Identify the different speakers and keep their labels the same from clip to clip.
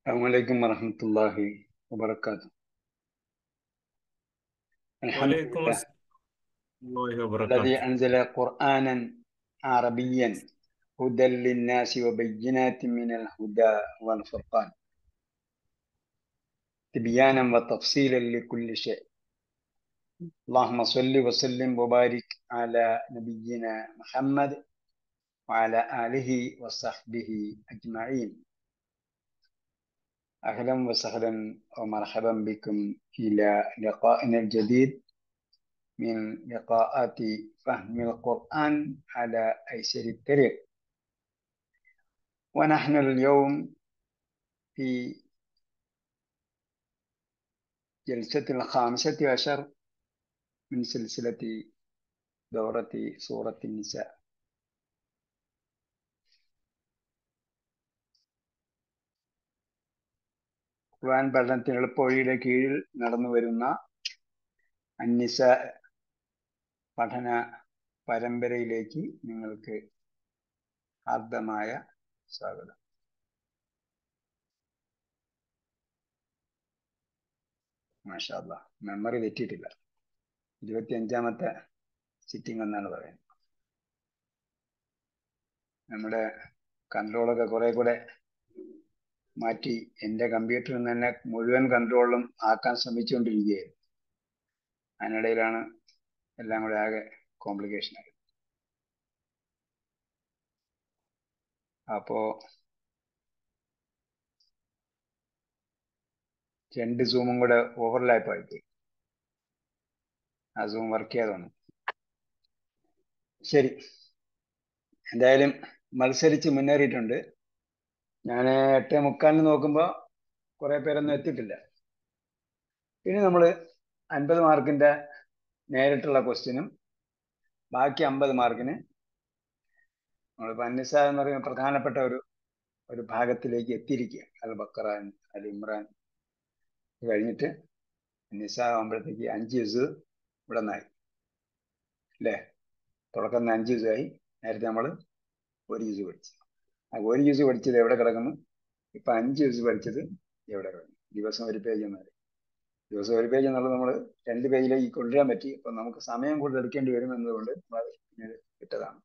Speaker 1: السلام عليكم ورحمة الله وبركاته الحمد
Speaker 2: وعليكم
Speaker 1: لله
Speaker 2: السلام ورحمة الله
Speaker 1: الذي
Speaker 2: وبركاته
Speaker 1: أنزل قرآنا عربيا هدى للناس وبينات من الهدى والفرقان تبيانا وتفصيلا لكل شيء اللهم صل وسلم وبارك على نبينا محمد وعلى آله وصحبه أجمعين أهلا وسهلا ومرحبا بكم إلى لقائنا الجديد من لقاءات فهم القرآن على أيسر الطريق ونحن اليوم في جلسة الخامسة عشر من سلسلة دورة سورة النساء ഖുർആൻ പഠനത്തിന് എളുപ്പവഴിയുടെ കീഴിൽ നടന്നു വരുന്ന അന്നിസ പഠന പരമ്പരയിലേക്ക് നിങ്ങൾക്ക് ഹാർദമായ സ്വാഗതം മാഷാല്ല മെമ്മറി തെറ്റിയിട്ടില്ല ഇരുപത്തി അഞ്ചാമത്തെ സിറ്റിംഗ് എന്നാണ് പറയുന്നത് നമ്മുടെ കൺട്രോളൊക്കെ കുറെ കൂടെ മാറ്റി എൻ്റെ കമ്പ്യൂട്ടറിൽ നിന്ന് തന്നെ മുഴുവൻ കൺട്രോളും ആക്കാൻ ശ്രമിച്ചുകൊണ്ടിരിക്കുകയായിരുന്നു അതിനിടയിലാണ് എല്ലാം കൂടെ ആകെ കോംപ്ലിക്കേഷൻ ആയത് അപ്പോ രണ്ട് സൂമും കൂടെ ഓവർലാപ്പ് ആയിപ്പോയി ആ സൂം വർക്ക് ചെയ്യാതെ ശരി എന്തായാലും മത്സരിച്ച് മുന്നേറിയിട്ടുണ്ട് ഞാൻ എട്ട് മുക്കാലിന് നോക്കുമ്പോൾ കുറെ പേരൊന്നും എത്തിയിട്ടില്ല ഇനി നമ്മൾ അൻപത് മാർക്കിന്റെ നേരിട്ടുള്ള ക്വസ്റ്റ്യനും ബാക്കി അമ്പത് മാർക്കിന് നമ്മളിപ്പോൾ അന്നിസ എന്ന് പറയുന്ന പ്രധാനപ്പെട്ട ഒരു ഒരു ഭാഗത്തിലേക്ക് എത്തിയിരിക്കുക അൽ ബക്കറാൻ അൽ ഇമ്രാൻ കഴിഞ്ഞിട്ട് നിസ ആകുമ്പോഴത്തേക്ക് അഞ്ച് ദിവസം ഇവിടെ നിന്നായി അല്ലേ തുടക്കം അഞ്ച് ദിവസമായി നേരത്തെ നമ്മൾ ഒരു ദിവസം പഠിച്ചു ആ ഒരു ദിവസം പഠിച്ചത് എവിടെ കിടക്കുന്നു ഇപ്പൊ അഞ്ച് ദിവസം പഠിച്ചത് എവിടെ കിടക്കുന്നു ദിവസം ഒരു പേജ് എന്നാൽ ദിവസം ഒരു പേജ് എന്നുള്ളത് നമ്മൾ രണ്ട് പേജിലേക്ക് കൊണ്ടുവരാൻ പറ്റി അപ്പൊ നമുക്ക് സമയം കൂടുതൽ എടുക്കേണ്ടി വരും എന്നതുകൊണ്ട് നമ്മൾ പിന്നീട് ഇട്ടതാണ്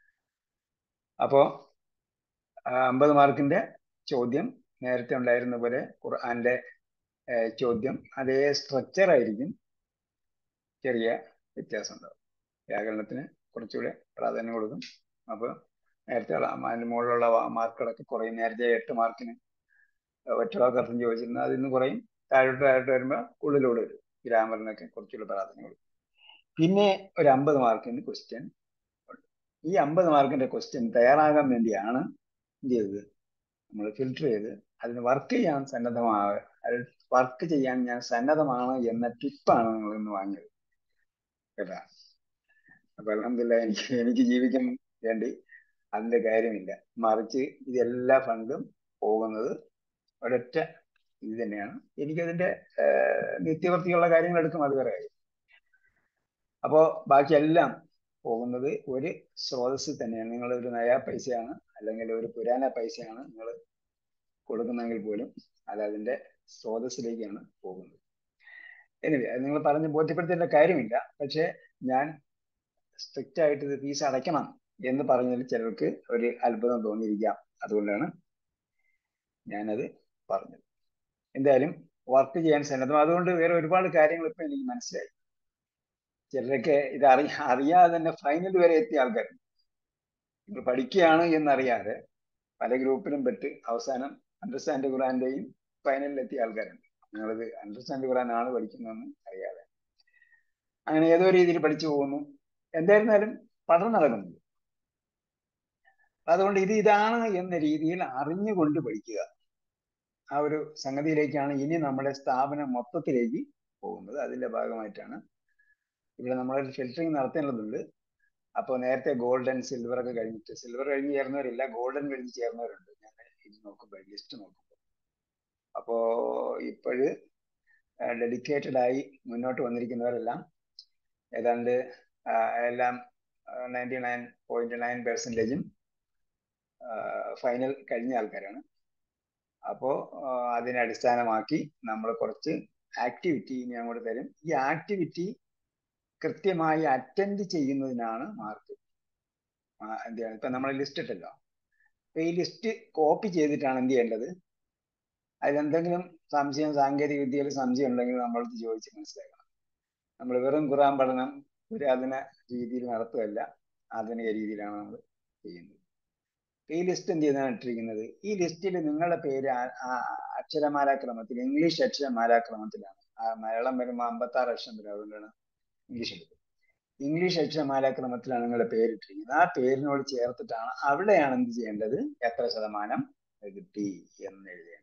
Speaker 1: അപ്പോ അമ്പത് മാർക്കിന്റെ ചോദ്യം നേരത്തെ ഉണ്ടായിരുന്ന പോലെ ഖുർആന്റെ ചോദ്യം അതേ സ്ട്രക്ചർ ആയിരിക്കും ചെറിയ വ്യത്യാസം ഉണ്ടാവും വ്യാകരണത്തിന് കുറച്ചുകൂടെ പ്രാധാന്യം കൊടുക്കും അപ്പോൾ നേരത്തെ അതിന് മുകളിലുള്ള മാർക്കുകളൊക്കെ കുറയും നേരത്തെ എട്ട് മാർക്കിന് ഒറ്റവാക്ക് അർത്ഥം ചോദിച്ചിരുന്നു അതിൽ നിന്ന് കുറയും താഴോട്ട് താഴോട്ട് വരുമ്പോൾ ഉള്ളിലൂടെ വരും ഗ്രാമറിനൊക്കെ കുറച്ചുകൂടെ പ്രാധാന്യം കൊടുക്കും പിന്നെ ഒരു അമ്പത് മാർക്കിന് ക്വസ്റ്റ്യൻ ഉണ്ട് ഈ അമ്പത് മാർക്കിന്റെ ക്വസ്റ്റ്യൻ തയ്യാറാകാൻ വേണ്ടിയാണ് എന്ത് ചെയ്തത് നമ്മൾ ഫിൽട്ടർ ചെയ്ത് അതിന് വർക്ക് ചെയ്യാൻ സന്നദ്ധമാവുക അത് വർക്ക് ചെയ്യാൻ ഞാൻ സന്നദ്ധമാണ് എന്ന ടിപ്പാണ് നിങ്ങൾ ഇന്ന് വാങ്ങിയത് കേട്ടാ അപ്പൊ അലഹമില്ല എനിക്ക് എനിക്ക് ജീവിക്കാൻ വേണ്ടി അതിന്റെ കാര്യമില്ല മറിച്ച് ഇതെല്ലാ ഫണ്ടും പോകുന്നത് ഒരൊറ്റ ഇത് തന്നെയാണ് എനിക്കതിന്റെ നിത്യവൃത്തിയുള്ള കാര്യങ്ങൾ എടുക്കും അത് വേറെ കാര്യം അപ്പോ ബാക്കിയെല്ലാം പോകുന്നത് ഒരു സ്രോതസ്സിൽ തന്നെയാണ് നിങ്ങൾ ഒരു നയാ പൈസയാണ് അല്ലെങ്കിൽ ഒരു പുരാന പൈസയാണ് നിങ്ങൾ കൊടുക്കുന്നെങ്കിൽ പോലും അത് അതിന്റെ സ്രോതസ്സിലേക്കാണ് പോകുന്നത് എനിവേ അത് നിങ്ങൾ പറഞ്ഞ് ബോധ്യപ്പെടുത്തേണ്ട കാര്യമില്ല പക്ഷേ ഞാൻ സ്ട്രിക്റ്റ് ആയിട്ട് ഇത് ഫീസ് അടയ്ക്കണം എന്ന് പറഞ്ഞതിൽ ചിലർക്ക് ഒരു അത്ഭുതം തോന്നിയിരിക്കാം അതുകൊണ്ടാണ് ഞാനത് പറഞ്ഞത് എന്തായാലും വർക്ക് ചെയ്യാൻ സന്നദ്ധം അതുകൊണ്ട് വേറെ ഒരുപാട് കാര്യങ്ങൾ ഇപ്പൊ എനിക്ക് മനസ്സിലായി ചിലരൊക്കെ ഇത് അറിയ അറിയാതെ തന്നെ ഫൈനൽ വരെ എത്തിയ ആൾക്കാരുണ്ട് ഇപ്പൊ പഠിക്കുകയാണ് എന്നറിയാതെ പല ഗ്രൂപ്പിലും പെട്ട് അവസാനം അണ്ടർസ്റ്റാൻഡ് ഖുറാന്റെയും ഫൈനലിൽ എത്തിയ ആൾക്കാരുണ്ട് ഞങ്ങളിത് അണ്ടർസ്റ്റാൻഡ് ഖുറാൻ ആണ് പഠിക്കുന്നതെന്ന് അറിയാതെ അങ്ങനെ ഏതോ രീതിയിൽ പഠിച്ചു പോകുന്നു എന്തായിരുന്നാലും പഠനം നടക്കുന്നുണ്ട് അതുകൊണ്ട് ഇത് ഇതാണ് എന്ന രീതിയിൽ അറിഞ്ഞുകൊണ്ട് പഠിക്കുക ആ ഒരു സംഗതിയിലേക്കാണ് ഇനി നമ്മുടെ സ്ഥാപനം മൊത്തത്തിലേക്ക് പോകുന്നത് അതിന്റെ ഭാഗമായിട്ടാണ് ഇവിടെ നമ്മൾ ഫിൽറ്ററിങ് നടത്തേണ്ടതുണ്ട് അപ്പോൾ നേരത്തെ ഗോൾഡൻ സിൽവർ ഒക്കെ കഴിഞ്ഞിട്ട് സിൽവർ കഴിഞ്ഞ് ചേർന്നവരില്ല ഗോൾഡൻ കഴിഞ്ഞ് ചേർന്നവരുണ്ട് ഞാൻ ഇത് നോക്കുമ്പോൾ ലിസ്റ്റ് നോക്കുമ്പോൾ അപ്പോ ഇപ്പോഴ് ഡെഡിക്കേറ്റഡ് ആയി മുന്നോട്ട് വന്നിരിക്കുന്നവരെല്ലാം ഏതാണ്ട് എല്ലാം നയൻറ്റി നയൻ പോയിന്റ് നയൻ പെർസെൻറ്റേജും ഫൈനൽ കഴിഞ്ഞ ആൾക്കാരാണ് അപ്പോൾ അതിനെ അടിസ്ഥാനമാക്കി നമ്മൾ കുറച്ച് ആക്ടിവിറ്റി ഇനി അങ്ങോട്ട് തരും ഈ ആക്ടിവിറ്റി കൃത്യമായി അറ്റൻഡ് ചെയ്യുന്നതിനാണ് മാർക്ക് എന്ത് ചെയ്യണം ഇപ്പൊ നമ്മൾ ലിസ്റ്റ് ഇട്ടല്ലോ അപ്പൊ ഈ ലിസ്റ്റ് കോപ്പി ചെയ്തിട്ടാണ് എന്ത് ചെയ്യേണ്ടത് അതിലെന്തെങ്കിലും സംശയം സാങ്കേതിക വിദ്യയിൽ സംശയം ഉണ്ടെങ്കിൽ നമ്മളത് ചോദിച്ച് മനസ്സിലാക്കണം നമ്മൾ വെറും ഖുറാൻ പഠനം പുരാതന രീതിയിൽ നടത്തുകയല്ല ആധുനിക രീതിയിലാണ് നമ്മൾ ചെയ്യുന്നത് ഈ ലിസ്റ്റ് എന്ത് ചെയ്താണ് ഇട്ടിരിക്കുന്നത് ഈ ലിസ്റ്റിൽ നിങ്ങളുടെ പേര് അക്ഷരമാലാക്രമത്തിൽ ഇംഗ്ലീഷ് അക്ഷരമാലാക്രമത്തിലാണ് ആ മലയാളം വരുമ്പോൾ അമ്പത്തി ആറ് അക്ഷരം വരും അതുകൊണ്ടാണ് ഇംഗ്ലീഷ് എടുക്കുന്നത് ഇംഗ്ലീഷ് അക്ഷരമാലാക്രമത്തിലാണ് നിങ്ങളുടെ പേരിട്ടിരിക്കുന്നത് ആ പേരിനോട് ചേർത്തിട്ടാണ് അവിടെയാണ് എന്ത് ചെയ്യേണ്ടത് എത്ര ശതമാനം കിട്ടി എന്ന് എഴുതേണ്ടത്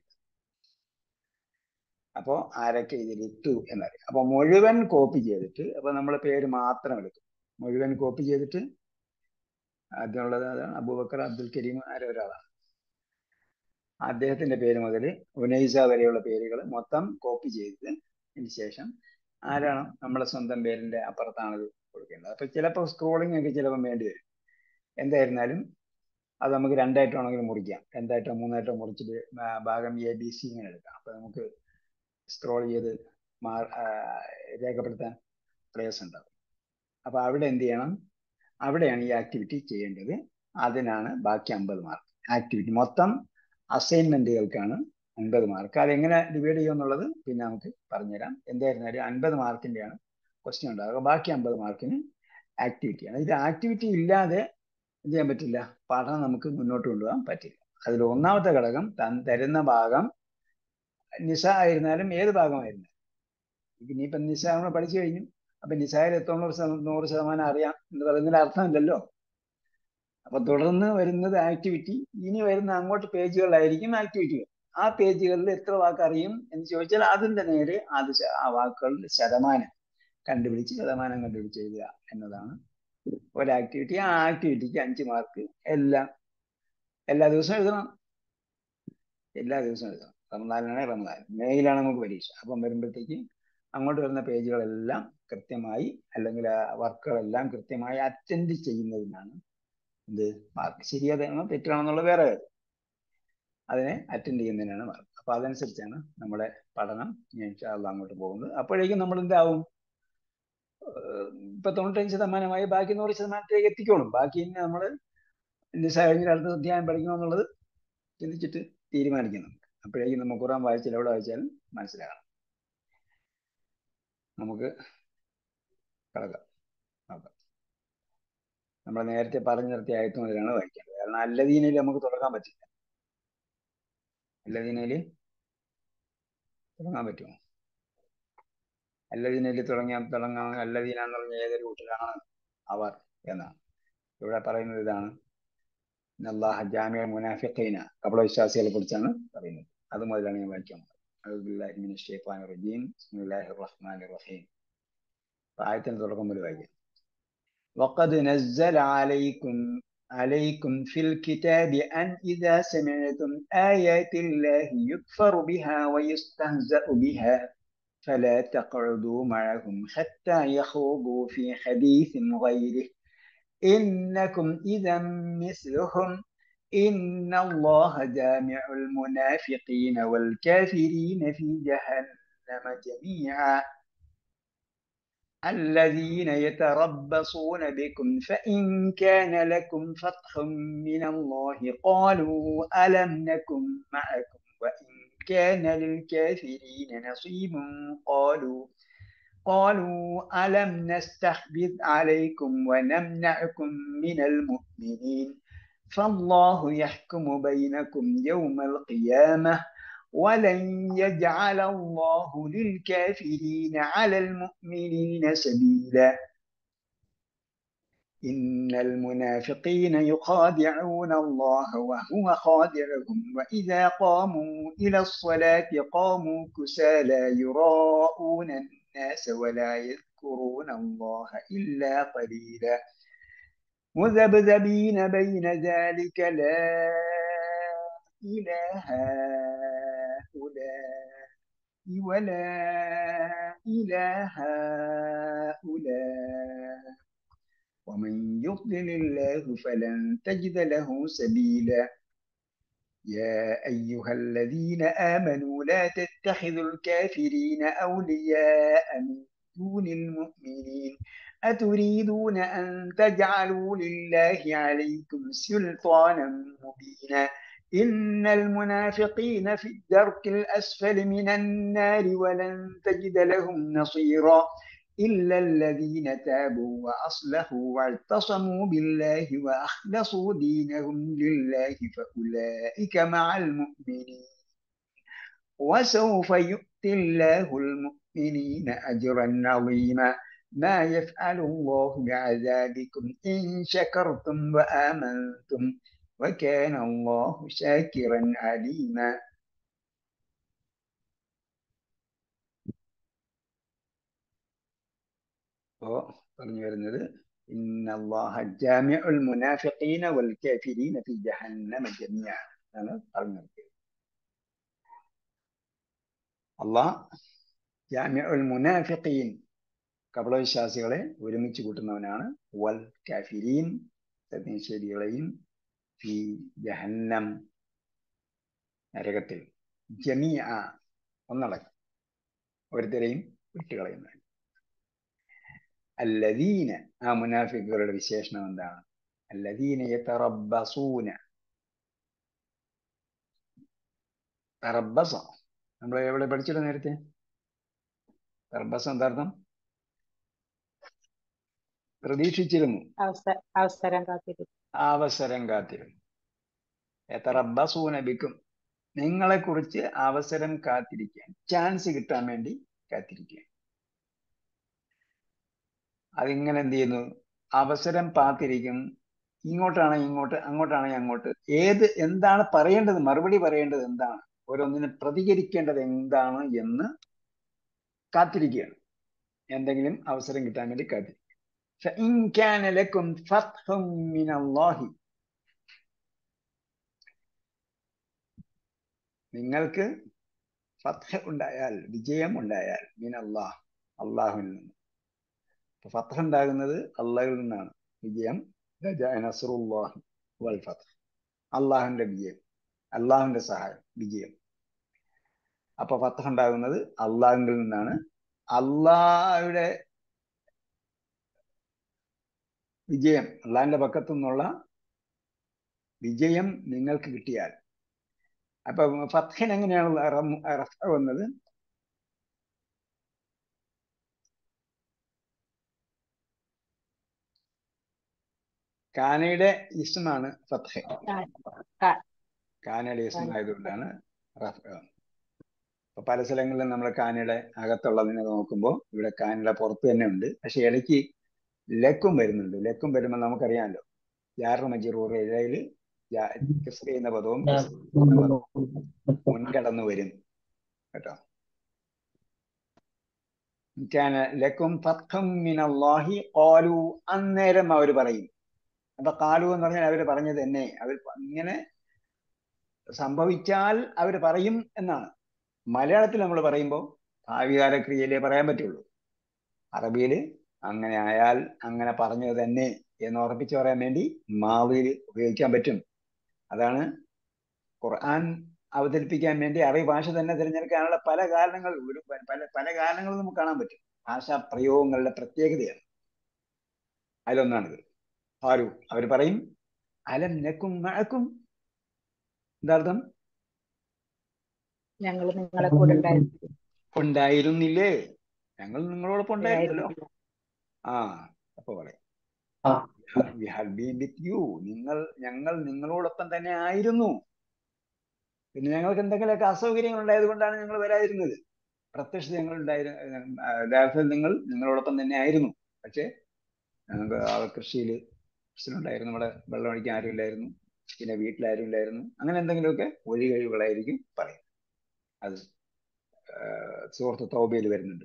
Speaker 1: അപ്പോൾ ആരൊക്കെ ഇതിലിട്ടു എന്നറിയാം അപ്പൊ മുഴുവൻ കോപ്പി ചെയ്തിട്ട് അപ്പൊ നമ്മൾ പേര് മാത്രം എടുക്കും മുഴുവൻ കോപ്പി ചെയ്തിട്ട് ആദ്യമുള്ളത് അതാണ് അബൂബക്കർ അബ്ദുൽ കരീം ആരോ ഒരാളാണ് അദ്ദേഹത്തിന്റെ പേര് മുതൽ ഉനൈസ വരെയുള്ള പേരുകൾ മൊത്തം കോപ്പി ചെയ്തതിന് ശേഷം ആരാണ് നമ്മുടെ സ്വന്തം പേരിന്റെ അപ്പുറത്താണ് ഇത് കൊടുക്കേണ്ടത് അപ്പൊ ചിലപ്പോൾ സ്ക്രോളിംഗ് ഒക്കെ ചിലപ്പോൾ വേണ്ടി വരും എന്തായിരുന്നാലും അത് നമുക്ക് രണ്ടായിട്ട് വേണമെങ്കിൽ മുറിക്കാം രണ്ടായിട്ടോ മൂന്നായിട്ടോ മുറിച്ചിട്ട് ഭാഗം എ ബി സി ഇങ്ങനെ എടുക്കാം അപ്പൊ നമുക്ക് സ്ക്രോൾ ചെയ്ത് മാ രേഖപ്പെടുത്താൻ പ്രയാസം ഉണ്ടാവും അപ്പൊ അവിടെ എന്ത് ചെയ്യണം അവിടെയാണ് ഈ ആക്ടിവിറ്റി ചെയ്യേണ്ടത് അതിനാണ് ബാക്കി അമ്പത് മാർക്ക് ആക്ടിവിറ്റി മൊത്തം അസൈൻമെന്റുകൾക്കാണ് അൻപത് മാർക്ക് അതെങ്ങനെ ഡിവൈഡ് ചെയ്യുമെന്നുള്ളത് പിന്നെ നമുക്ക് പറഞ്ഞുതരാം എന്തായിരുന്നാലും അൻപത് മാർക്കിന്റെയാണ് ക്വസ്റ്റ്യൻ ഉണ്ടാകുക ബാക്കി അമ്പത് മാർക്കിന് ആക്ടിവിറ്റിയാണ് ഇത് ആക്ടിവിറ്റി ഇല്ലാതെ എന്ത് ചെയ്യാൻ പറ്റില്ല പഠനം നമുക്ക് മുന്നോട്ട് കൊണ്ടുപോകാൻ പറ്റില്ല അതിൽ ഒന്നാമത്തെ ഘടകം തൻ തരുന്ന ഭാഗം നിസ ആയിരുന്നാലും ഏത് ഭാഗമായിരുന്നാലും ഇനിയിപ്പം നിസ നമ്മൾ പഠിച്ചു കഴിഞ്ഞു അപ്പൊ നിസായിൽ തൊണ്ണൂറ് നൂറ് ശതമാനം അറിയാം എന്ന് പറയുന്നതിൽ അർത്ഥമില്ലല്ലോ അപ്പൊ തുടർന്ന് വരുന്നത് ആക്ടിവിറ്റി ഇനി വരുന്ന അങ്ങോട്ട് പേജുകളായിരിക്കും ആക്ടിവിറ്റികൾ ആ പേജുകളിൽ എത്ര വാക്ക് അറിയും എന്ന് ചോദിച്ചാൽ അതിന്റെ നേരെ അത് ആ വാക്കുകളുടെ ശതമാനം കണ്ടുപിടിച്ച് ശതമാനം കണ്ടുപിടിച്ച് എഴുതുക എന്നതാണ് ഒരു ആക്ടിവിറ്റി ആ ആക്ടിവിറ്റിക്ക് അഞ്ച് മാർക്ക് എല്ലാം എല്ലാ ദിവസവും എഴുതണം എല്ലാ ദിവസവും എഴുതണം റമദാനാണ് റമദാൻ മെയിലാണ് നമുക്ക് പരീക്ഷ അപ്പം വരുമ്പോഴത്തേക്ക് അങ്ങോട്ട് വരുന്ന പേജുകളെല്ലാം കൃത്യമായി അല്ലെങ്കിൽ ആ വർക്കുകളെല്ലാം കൃത്യമായി അറ്റൻഡ് ചെയ്യുന്നതിനാണ് എന്ത് മാർക്ക് ശരിയാതാണോ തെറ്റാണെന്നുള്ള വേറെ കാര്യം അതിനെ അറ്റൻഡ് ചെയ്യുന്നതിനാണ് മാർക്ക് അപ്പൊ അതനുസരിച്ചാണ് നമ്മുടെ പഠനം ഇൻഷാല്ല അങ്ങോട്ട് പോകുന്നത് അപ്പോഴേക്കും നമ്മൾ എന്താവും ഇപ്പൊ തൊണ്ണൂറ്റഞ്ച് ശതമാനമായി ബാക്കി നൂറ് ശതമാനത്തിലേക്ക് എത്തിക്കോളും ബാക്കി ഇനി നമ്മൾ നിസ കഴിഞ്ഞ അടുത്ത അധ്യായം പഠിക്കണമെന്നുള്ളത് ചിന്തിച്ചിട്ട് തീരുമാനിക്കണം അപ്പോഴേക്കും നമുക്ക് ഖുറാൻ വായിച്ചാൽ എവിടെ വായിച്ചാലും മനസ്സിലാകണം നമുക്ക് കിടക്കാം നോക്കാം നമ്മൾ നേരത്തെ പറഞ്ഞു നിർത്തിയ ആയത്ത് മുതലാണ് വായിക്കേണ്ടത് കാരണം അല്ലദീനയിൽ നമുക്ക് തുടങ്ങാൻ പറ്റില്ല അല്ലദീനയിൽ തുടങ്ങാൻ പറ്റുമോ അല്ലദീനയിൽ തുടങ്ങിയാൽ തുടങ്ങാൻ അല്ലദീന എന്ന് പറഞ്ഞ ഏതൊരു കൂട്ടരാണ് അവർ എന്നാണ് ഇവിടെ പറയുന്നത് ഇതാണ് അള്ളാഹ ജാമ്യ മുനാഫിഖീന കപട വിശ്വാസികളെ കുറിച്ചാണ് പറയുന്നത് അത് മുതലാണ് ഞാൻ വായിക്കാൻ ആയത്തിന് തുടക്കം മുതൽ വായിക്കാം وقد نزل عليكم عليكم في الكتاب أن إذا سمعتم آيات الله يكفر بها ويستهزأ بها فلا تقعدوا معهم حتى يخوضوا في حديث غيره إنكم إذا مثلهم إن الله جامع المنافقين والكافرين في جهنم جميعا الذين يتربصون بكم فإن كان لكم فتح من الله قالوا ألم نكن معكم وإن كان للكافرين نصيب قالوا قالوا ألم نستحبذ عليكم ونمنعكم من المؤمنين فالله يحكم بينكم يوم القيامة ولن يجعل الله للكافرين على المؤمنين سبيلا إن المنافقين يخادعون الله وهو خادعهم وإذا قاموا إلى الصلاة قاموا كسالى يراءون الناس ولا يذكرون الله إلا قليلا مذبذبين بين ذلك لا إله هؤلاء ولا إله هؤلاء ومن يضلل الله فلن تجد له سبيلا يا أيها الذين آمنوا لا تتخذوا الكافرين أولياء من دون المؤمنين أتريدون أن تجعلوا لله عليكم سلطانا مبينا إن المنافقين في الدرك الأسفل من النار ولن تجد لهم نصيرا إلا الذين تابوا وأصلحوا واعتصموا بالله وأخلصوا دينهم لله فأولئك مع المؤمنين وسوف يؤتي الله المؤمنين أجرا عظيما ما يفعل الله بعذابكم إن شكرتم وآمنتم وكان الله شاكرا عليما അപ്പോൾ പറഞ്ഞു വരുന്നത് ഇന്നല്ലാഹ ജാമിഉൽ മുനാഫിഖീന വൽ കാഫിരീന ഫി ജഹന്നമ ജമിയ എന്നാണ് പറഞ്ഞു നിർത്തിയത് അള്ളാഹ് ജാമിഉൽ മുനാഫിഖീൻ കപടവിശ്വാസികളെ ഒരുമിച്ച് കൂട്ടുന്നവനാണ് വൽ കാഫിരീൻ സത്യനിഷേധികളെയും ഫി ജഹന്നം നരകത്തിൽ ജമിയ ഒന്നടക്കം ഓരോരുത്തരെയും വിട്ടുകളയുന്നതാണ് അല്ലദീന ആ മുനാഫിക്കുകളുടെ വിശേഷണം എന്താണ് അല്ലദീന യതറബ്ബസൂന തറബസ നമ്മൾ എവിടെ പഠിച്ചിട്ട് നേരത്തെ തറബസ എന്താർത്ഥം പ്രതീക്ഷിച്ചിരുന്നു
Speaker 2: അവസ- അവസരം കാത്തിരിക്കും
Speaker 1: അവസരം കാത്തിരുന്നു എത്തറബസൂന ബിക്കും നിങ്ങളെ കുറിച്ച് അവസരം കാത്തിരിക്കാൻ ചാൻസ് കിട്ടാൻ വേണ്ടി കാത്തിരിക്കുക അതിങ്ങനെ എന്ത് ചെയ്യുന്നു അവസരം പാത്തിരിക്കും ഇങ്ങോട്ടാണ് ഇങ്ങോട്ട് അങ്ങോട്ടാണ് അങ്ങോട്ട് ഏത് എന്താണ് പറയേണ്ടത് മറുപടി പറയേണ്ടത് എന്താണ് ഓരോന്നിനും പ്രതികരിക്കേണ്ടത് എന്താണ് എന്ന് കാത്തിരിക്കുകയാണ് എന്തെങ്കിലും അവസരം കിട്ടാൻ വേണ്ടി കാത്തിരിക്കുക فإن كان لكم فتح من الله നിങ്ങൾക്ക് ഫത്ഹ ഉണ്ടായാൽ വിജയം ഉണ്ടായാൽ മീൻ അള്ളാഹ് അള്ളാഹുവിൽ നിന്ന് അപ്പൊ ഫത്ഹ ഉണ്ടാകുന്നത് അള്ളാഹുവിൽ നിന്നാണ് വിജയം നസറുല്ലാഹി വൽ ഫത്ഹ് അള്ളാഹുവിന്റെ വിജയം അള്ളാഹുവിന്റെ സഹായം വിജയം അപ്പൊ ഫത്ഹ ഉണ്ടാകുന്നത് അള്ളാഹുവിൽ നിന്നാണ് അള്ളാഹുടെ വിജയം അള്ളാഹിന്റെ പക്കത്തു നിന്നുള്ള വിജയം നിങ്ങൾക്ക് കിട്ടിയാൽ അപ്പൊ ഫത്ഹിന് എങ്ങനെയാണ് റഫ വന്നത് കാനയുടെ ഇസ്മാണ് ഫത്ഹ
Speaker 2: കാ-
Speaker 1: കാനയുടെ ഇസ്മ ആയതുകൊണ്ടാണ് റഫ അപ്പൊ പല സ്ഥലങ്ങളിലും നമ്മൾ കാനയുടെ അകത്തുള്ളതിനെ നോക്കുമ്പോൾ ഇവിടെ കാനയുടെ പുറത്ത് തന്നെ ഉണ്ട് പക്ഷെ ഇടയ്ക്ക് ലക്കും വരുന്നുണ്ട് ലക്കും വരുമ്പോൾ നമുക്കറിയാമല്ലോ ജാറു മജിറൂർ ഇഴയിൽ ചെയ്യുന്ന പദവും മുൻകടന്നു വരും കേട്ടോ كان لكم فتح من الله قالوا അന്നേരം അവർ പറയും അപ്പൊ കാലു എന്ന് പറഞ്ഞാൽ അവർ പറഞ്ഞത് തന്നെ അവർ ഇങ്ങനെ സംഭവിച്ചാൽ അവർ പറയും എന്നാണ് മലയാളത്തിൽ നമ്മൾ പറയുമ്പോൾ ഭാവികാല ക്രിയയിലേ പറയാൻ പറ്റുള്ളൂ അറബിയിൽ അങ്ങനെ ആയാൽ അങ്ങനെ പറഞ്ഞത് തന്നെ എന്ന് ഉറപ്പിച്ച് പറയാൻ വേണ്ടി മാവിയിൽ ഉപയോഗിക്കാൻ പറ്റും അതാണ് ഖുർആൻ അവതരിപ്പിക്കാൻ വേണ്ടി അറബി ഭാഷ തന്നെ തിരഞ്ഞെടുക്കാനുള്ള പല കാരണങ്ങൾ ഒരു പല പല കാരണങ്ങൾ നമുക്ക് കാണാൻ പറ്റും ഭാഷാ പ്രയോഗങ്ങളുടെ പ്രത്യേകതയാണ് അതിലൊന്നാണിത് ആരു അവർ പറയും അലം നക്കും മഴക്കും എന്താർത്ഥം
Speaker 2: ഞങ്ങൾ നിങ്ങളെ കൂടെ ഉണ്ടായിരുന്നു
Speaker 1: ഉണ്ടായിരുന്നില്ലേ ഞങ്ങൾ നിങ്ങളോടൊപ്പം ഉണ്ടായിരുന്നല്ലോ ആ അപ്പൊ പറയാം we have been with you നിങ്ങൾ ഞങ്ങൾ നിങ്ങളോടൊപ്പം തന്നെ ആയിരുന്നു പിന്നെ ഞങ്ങൾക്ക് എന്തെങ്കിലുമൊക്കെ അസൗകര്യങ്ങൾ ഉണ്ടായത് കൊണ്ടാണ് ഞങ്ങൾ വരാതിരുന്നത് പ്രത്യക്ഷത്തിൽ ഞങ്ങൾ ഉണ്ടായിരുന്നു യഥാർത്ഥത്തിൽ നിങ്ങൾ നിങ്ങളോടൊപ്പം തന്നെ ആയിരുന്നു പക്ഷേ ഞങ്ങൾക്ക് ആ കൃഷിയിൽ കൃഷിയിലുണ്ടായിരുന്നു നമ്മുടെ വെള്ളം ഒഴിക്കാൻ ആരും ഇല്ലായിരുന്നു പിന്നെ വീട്ടിലാരും ഇല്ലായിരുന്നു അങ്ങനെ എന്തെങ്കിലുമൊക്കെ ഒഴി കഴിവുകളായിരിക്കും പറയും അത് സുഹൃത്ത് തൗബയിൽ വരുന്നുണ്ട്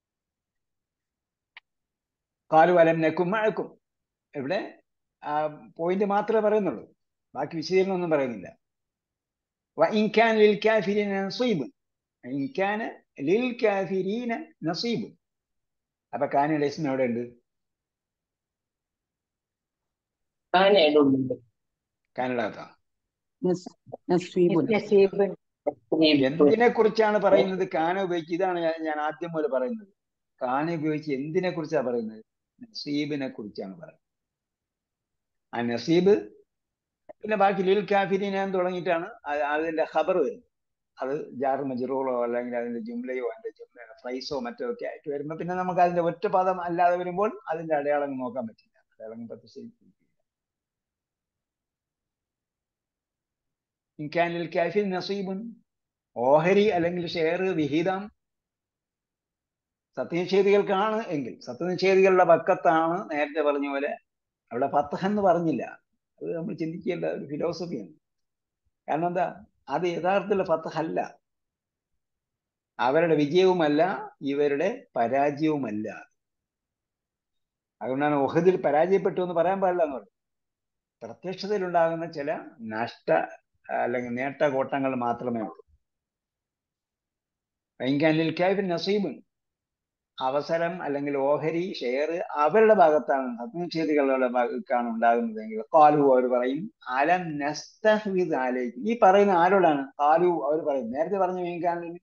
Speaker 1: കാലുവലം നെക്കും മഴക്കും ഇവിടെ ആ പോയിന്റ് മാത്രമേ പറയുന്നുള്ളൂ ബാക്കി വിശദീകരണം ഒന്നും പറയുന്നില്ല وإن كان للكافرين نصيب إن كان للكافرين نصيب അപ്പൊ കാനയുടെ ഇസ്മ എവിടെ ഉണ്ട് കാനഡ
Speaker 3: നസ്- നസ്വീബുൻ
Speaker 2: നസീബ്
Speaker 1: എന്തിനെ കുറിച്ചാണ് പറയുന്നത് കാന ഉപയോഗിച്ച് ഇതാണ് ഞാൻ- ഞാൻ ആദ്യം മുതൽ പറയുന്നത് കാന ഉപയോഗിച്ച് എന്തിനെ കുറിച്ചാണ് പറയുന്നത് നസീബിനെ കുറിച്ചാണ് പറയുന്നത് ആ നസീബ് പിന്നെ ബാക്കി ലിൽ കാഫിരീന എന്ന് തുടങ്ങിയിട്ടാണ് അത് അതിന്റെ ഖബർ വരുന്നത് അത് ജാർ മജറൂറോ അല്ലെങ്കിൽ അതിന്റെ ജുംലയോ അതിന്റെ ജുംല ഫ്രൈസോ മറ്റോ ഒക്കെ ആയിട്ട് വരുമ്പോൾ പിന്നെ നമുക്ക് അതിന്റെ ഒറ്റ പദം അല്ലാതെ വരുമ്പോൾ അതിന്റെ അടയാളങ്ങൾ നോക്കാൻ പറ്റില്ല അടയാളങ്ങൾ പ്രത്യക്ഷ ഇൻകാനിൽ കാഫിൽ നസീബുൻ ഓഹരി അല്ലെങ്കിൽ ഷെയർ വിഹിതം സത്യനിഷേധികൾക്കാണ് എങ്കിൽ സത്യനിഷേധികളുടെ പക്കത്താണ് നേരത്തെ പറഞ്ഞ പോലെ അവിടെ ഫത്തഹ് എന്ന് പറഞ്ഞില്ല അത് നമ്മൾ ചിന്തിക്കേണ്ട ഒരു ഫിലോസഫിയാണ് കാരണം എന്താ അത് യഥാർത്ഥത്തിലുള്ള ഫത്തഹ് അല്ല അവരുടെ വിജയവുമല്ല ഇവരുടെ പരാജയവുമല്ല അതുകൊണ്ടാണ് ഒഹദിൽ പരാജയപ്പെട്ടു എന്ന് പറയാൻ പാടില്ല എന്ന് പറഞ്ഞു പ്രത്യക്ഷതയിലുണ്ടാകുന്ന ചില നഷ്ട അല്ലെങ്കിൽ നേട്ടകോട്ടങ്ങൾ മാത്രമേ ഉള്ളൂ വൈകാനിൽ കാഫിൻ നസീബുൻ അവസരം അല്ലെങ്കിൽ ഓഹരി ഷെയർ അവരുടെ ഭാഗത്താണ് സത്യനിഷേധികളുടെ ഭാഗത്താണ് ഉണ്ടാകുന്നതെങ്കിൽ കാലു അവർ പറയും അലം നസ്തഹ്വിദ് ആലേക്ക് ഈ പറയുന്ന ആരോടാണ് കാലു അവർ പറയും നേരത്തെ പറഞ്ഞു ഇൻകാനിൽ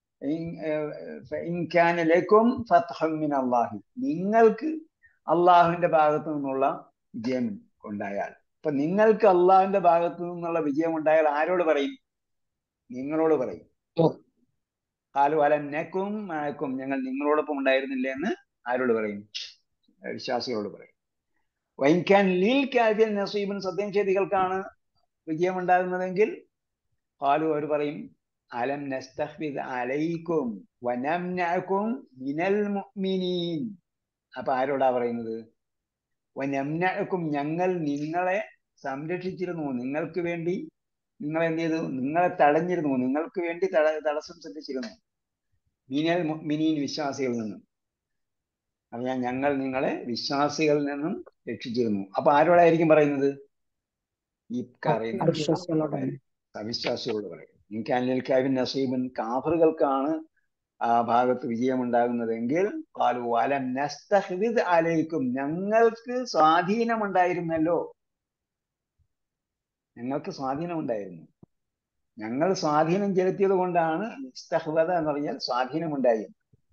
Speaker 1: ഇൻകാനിലേക്കും മിൻ അള്ളാഹി നിങ്ങൾക്ക് അള്ളാഹുവിന്റെ ഭാഗത്തു നിന്നുള്ള വിജയം ഉണ്ടായാൽ ഇപ്പൊ നിങ്ങൾക്ക് അള്ളാഹുവിന്റെ ഭാഗത്തു നിന്നുള്ള വിജയം ഉണ്ടായാൽ ആരോട് പറയും നിങ്ങളോട് പറയും കാലു അലന്നക്കും മഴക്കും ഞങ്ങൾ നിങ്ങളോടൊപ്പം ഉണ്ടായിരുന്നില്ല എന്ന് ആരോട് പറയും വിശ്വാസികളോട് പറയും വൈൻകാൻ ലീൽ കാഫിയൽ നസീബൻ സത്യനിഷേധികൾക്കാണ് വിജയം ഉണ്ടാകുന്നതെങ്കിൽ കാലു അവർ പറയും അലം നസ്തഹ്ബിദ് അലൈക്കും വനംനഅക്കും മിനൽ മുഅ്മിനീൻ അപ്പൊ ആരോടാ പറയുന്നത് വനംനഅക്കും ഞങ്ങൾ നിങ്ങളെ സംരക്ഷിച്ചിരുന്നു നിങ്ങൾക്ക് വേണ്ടി നിങ്ങൾ എന്ത് ചെയ്തു നിങ്ങളെ തടഞ്ഞിരുന്നു നിങ്ങൾക്ക് വേണ്ടി തട തടസ്സം സൃഷ്ടിച്ചിരുന്നു മിനൽ മിനീൻ വിശ്വാസികളിൽ നിന്നും അറിയാം ഞങ്ങൾ നിങ്ങളെ വിശ്വാസികളിൽ നിന്നും രക്ഷിച്ചിരുന്നു അപ്പൊ ആരോടായിരിക്കും പറയുന്നത് ഈ പറയുന്ന
Speaker 3: വിശ്വാസികളോടാണ്
Speaker 1: അവിശ്വാസികളോട് പറയും ഇൻകാനിൽ നസീബൻ കാഫറുകൾക്കാണ് ആ ഭാഗത്ത് വിജയമുണ്ടാകുന്നതെങ്കിൽ കാലു അലം നസ്തഹ്വിദ് അലൈക്കും ഞങ്ങൾക്ക് സ്വാധീനമുണ്ടായിരുന്നല്ലോ ഞങ്ങൾക്ക് സ്വാധീനമുണ്ടായിരുന്നു ഞങ്ങൾ സ്വാധീനം ചെലുത്തിയത് കൊണ്ടാണ് നിസ്തഹ്വത എന്ന് പറഞ്ഞാൽ സ്വാധീനമുണ്ടായി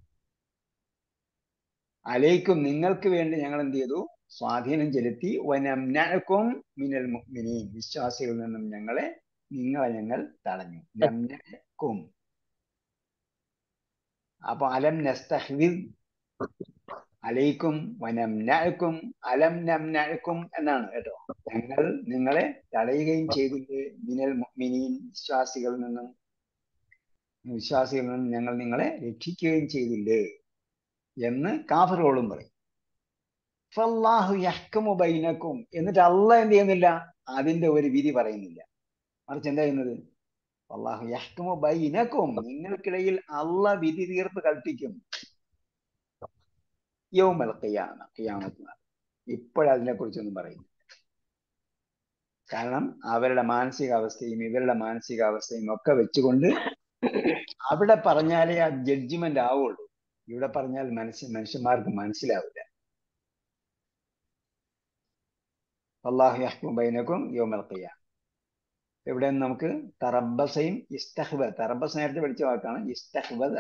Speaker 1: അലൈക്കും നിങ്ങൾക്ക് വേണ്ടി ഞങ്ങൾ എന്ത് ചെയ്തു സ്വാധീനം ചെലുത്തി വനംനക്കും മിനൽ മുഅ്മിനീൻ വിശ്വാസികളിൽ നിന്നും ഞങ്ങളെ നിങ്ങളെ ഞങ്ങൾ തടഞ്ഞു നംനക്കും അപ്പൊ അലം നസ്തഹ്വിദ് അലൈക്കും വനംനക്കും അലം നംനക്കും എന്നാണ് കേട്ടോ ഞങ്ങൾ നിങ്ങളെ തടയുകയും ചെയ്തില്ലേ മിനൽ മുഅ്മിനീൻ വിശ്വാസികളിൽ നിന്നും വിശ്വാസികളിൽ നിന്നും ഞങ്ങൾ നിങ്ങളെ രക്ഷിക്കുകയും ചെയ്തില്ലേ എന്ന് കാഫറുകളും പറയും ഫല്ലാഹു യഹ്കമു ബൈനക്കും എന്നിട്ട് അല്ല എന്ത് ചെയ്യുന്നില്ല അതിന്റെ ഒരു വിധി പറയുന്നില്ല മറിച്ച് എന്താ ചെയ്യുന്നത് അള്ളാഹു യഹ്കമു ബൈനക്കും നിങ്ങൾക്കിടയിൽ അല്ല വിധി തീർപ്പ് കൽപ്പിക്കും യൗമൽ ഖിയാമ ഖിയാമത്ത് ഇപ്പോഴതിനെ കുറിച്ചൊന്നും പറയുന്നു കാരണം അവരുടെ മാനസികാവസ്ഥയും ഇവരുടെ മാനസികാവസ്ഥയും ഒക്കെ വെച്ചുകൊണ്ട് അവിടെ പറഞ്ഞാലേ ആ ജഡ്ജിമെന്റ് ആവുള്ളൂ ഇവിടെ പറഞ്ഞാൽ മനസ്സ് മനുഷ്യന്മാർക്ക് മനസ്സിലാവില്ല അള്ളാഹു യഹ്കും ബൈനക്കും യോമൽ ഖിയാം ഇവിടെ നമുക്ക് തറബസയും ഇസ്തഹ്ബ തറബസ് നേരത്തെ പഠിച്ച വാക്കാണ് ഇസ്തഹ്ബദ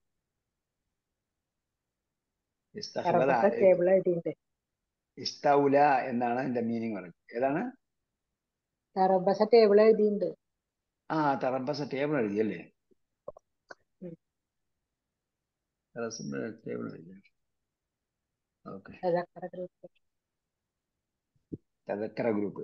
Speaker 1: ഇസ്തഹ്ബദ
Speaker 2: ടേബിൾ എഴുതിയിട്ടുണ്ട്
Speaker 1: ഇസ്തൗല എന്നാണ് അതിന്റെ മീനിങ് പറയുന്നത് ഏതാണ്
Speaker 2: തറബസ ടേബിൾ എഴുതിയിട്ടുണ്ട്
Speaker 1: ആ തറബസ ടേബിൾ എഴുതിയല്ലേ
Speaker 2: ഉം.
Speaker 1: ടേബിൾ എഴുതി ഓക്കെ
Speaker 2: തദക്കറ ഗ്രൂപ്പ്
Speaker 1: തദക്കറ ഗ്രൂപ്പ്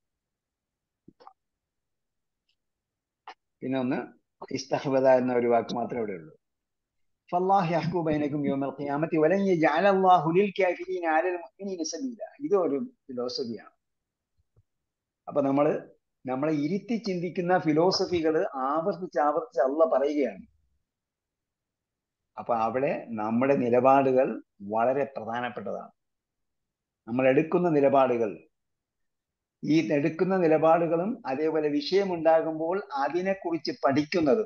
Speaker 1: പിന്നെ ഒന്ന് ഇസ്തഹ്ബദ എന്ന ഒരു വാക്ക് മാത്രമേ ഇവിടെ ഉള്ളൂ فالله يحكم بينكم يوم القيامة ولن يجعل الله للكافرين على المؤمنين سبيلا ഇത് ഒരു ഫിലോസഫിയാണ് അപ്പൊ നമ്മൾ നമ്മളെ ഇരുത്തി ചിന്തിക്കുന്ന ഫിലോസഫികൾ ആവർത്തിച്ച് ആവർത്തിച്ച് അല്ല പറയുകയാണ് അപ്പൊ അവിടെ നമ്മുടെ നിലപാടുകൾ വളരെ പ്രധാനപ്പെട്ടതാണ് നമ്മൾ എടുക്കുന്ന നിലപാടുകൾ ഈ എടുക്കുന്ന നിലപാടുകളും അതേപോലെ വിഷയമുണ്ടാകുമ്പോൾ അതിനെക്കുറിച്ച് പഠിക്കുന്നതും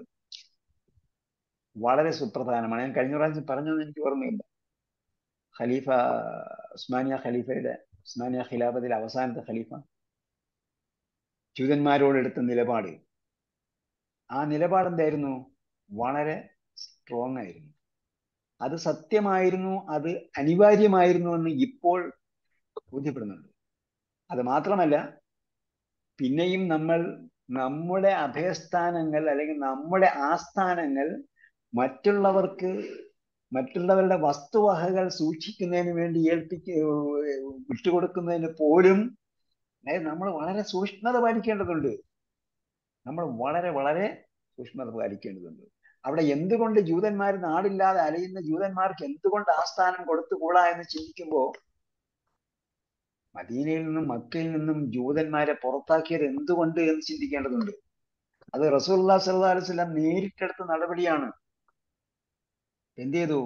Speaker 1: വളരെ സുപ്രധാനമാണ് ഞാൻ കഴിഞ്ഞ പ്രാവശ്യം പറഞ്ഞതെന്ന് എനിക്ക് ഓർമ്മയില്ല ഖലീഫ ഉസ്മാനിയ ഖലീഫയുടെ ഉസ്മാനിയ ഖിലാഫത്തിലെ അവസാനത്തെ ഖലീഫ ജൂതന്മാരോടെടുത്ത നിലപാട് ആ നിലപാട് എന്തായിരുന്നു വളരെ സ്ട്രോങ് ആയിരുന്നു അത് സത്യമായിരുന്നു അത് അനിവാര്യമായിരുന്നു എന്ന് ഇപ്പോൾ ബോധ്യപ്പെടുന്നുണ്ട് അത് മാത്രമല്ല പിന്നെയും നമ്മൾ നമ്മുടെ അഭയസ്ഥാനങ്ങൾ അല്ലെങ്കിൽ നമ്മുടെ ആസ്ഥാനങ്ങൾ മറ്റുള്ളവർക്ക് മറ്റുള്ളവരുടെ വസ്തുവകകൾ സൂക്ഷിക്കുന്നതിന് വേണ്ടി ഏൽപ്പിക്ക വിട്ടുകൊടുക്കുന്നതിന് പോലും നമ്മൾ വളരെ സൂക്ഷ്മത പാലിക്കേണ്ടതുണ്ട് നമ്മൾ വളരെ വളരെ സൂക്ഷ്മത പാലിക്കേണ്ടതുണ്ട് അവിടെ എന്തുകൊണ്ട് ജൂതന്മാർ നാടില്ലാതെ അലയുന്ന ജൂതന്മാർക്ക് എന്തുകൊണ്ട് ആസ്ഥാനം കൊടുത്തുകൂടാ എന്ന് ചിന്തിക്കുമ്പോൾ മദീനയിൽ നിന്നും മക്കയിൽ നിന്നും ജൂതന്മാരെ പുറത്താക്കിയത് എന്തുകൊണ്ട് എന്ന് ചിന്തിക്കേണ്ടതുണ്ട് അത് റസൂല്ലാ സല്ലാ അലുസ്ലാം നേരിട്ടെടുത്ത നടപടിയാണ് എന്ത് ചെയ്തു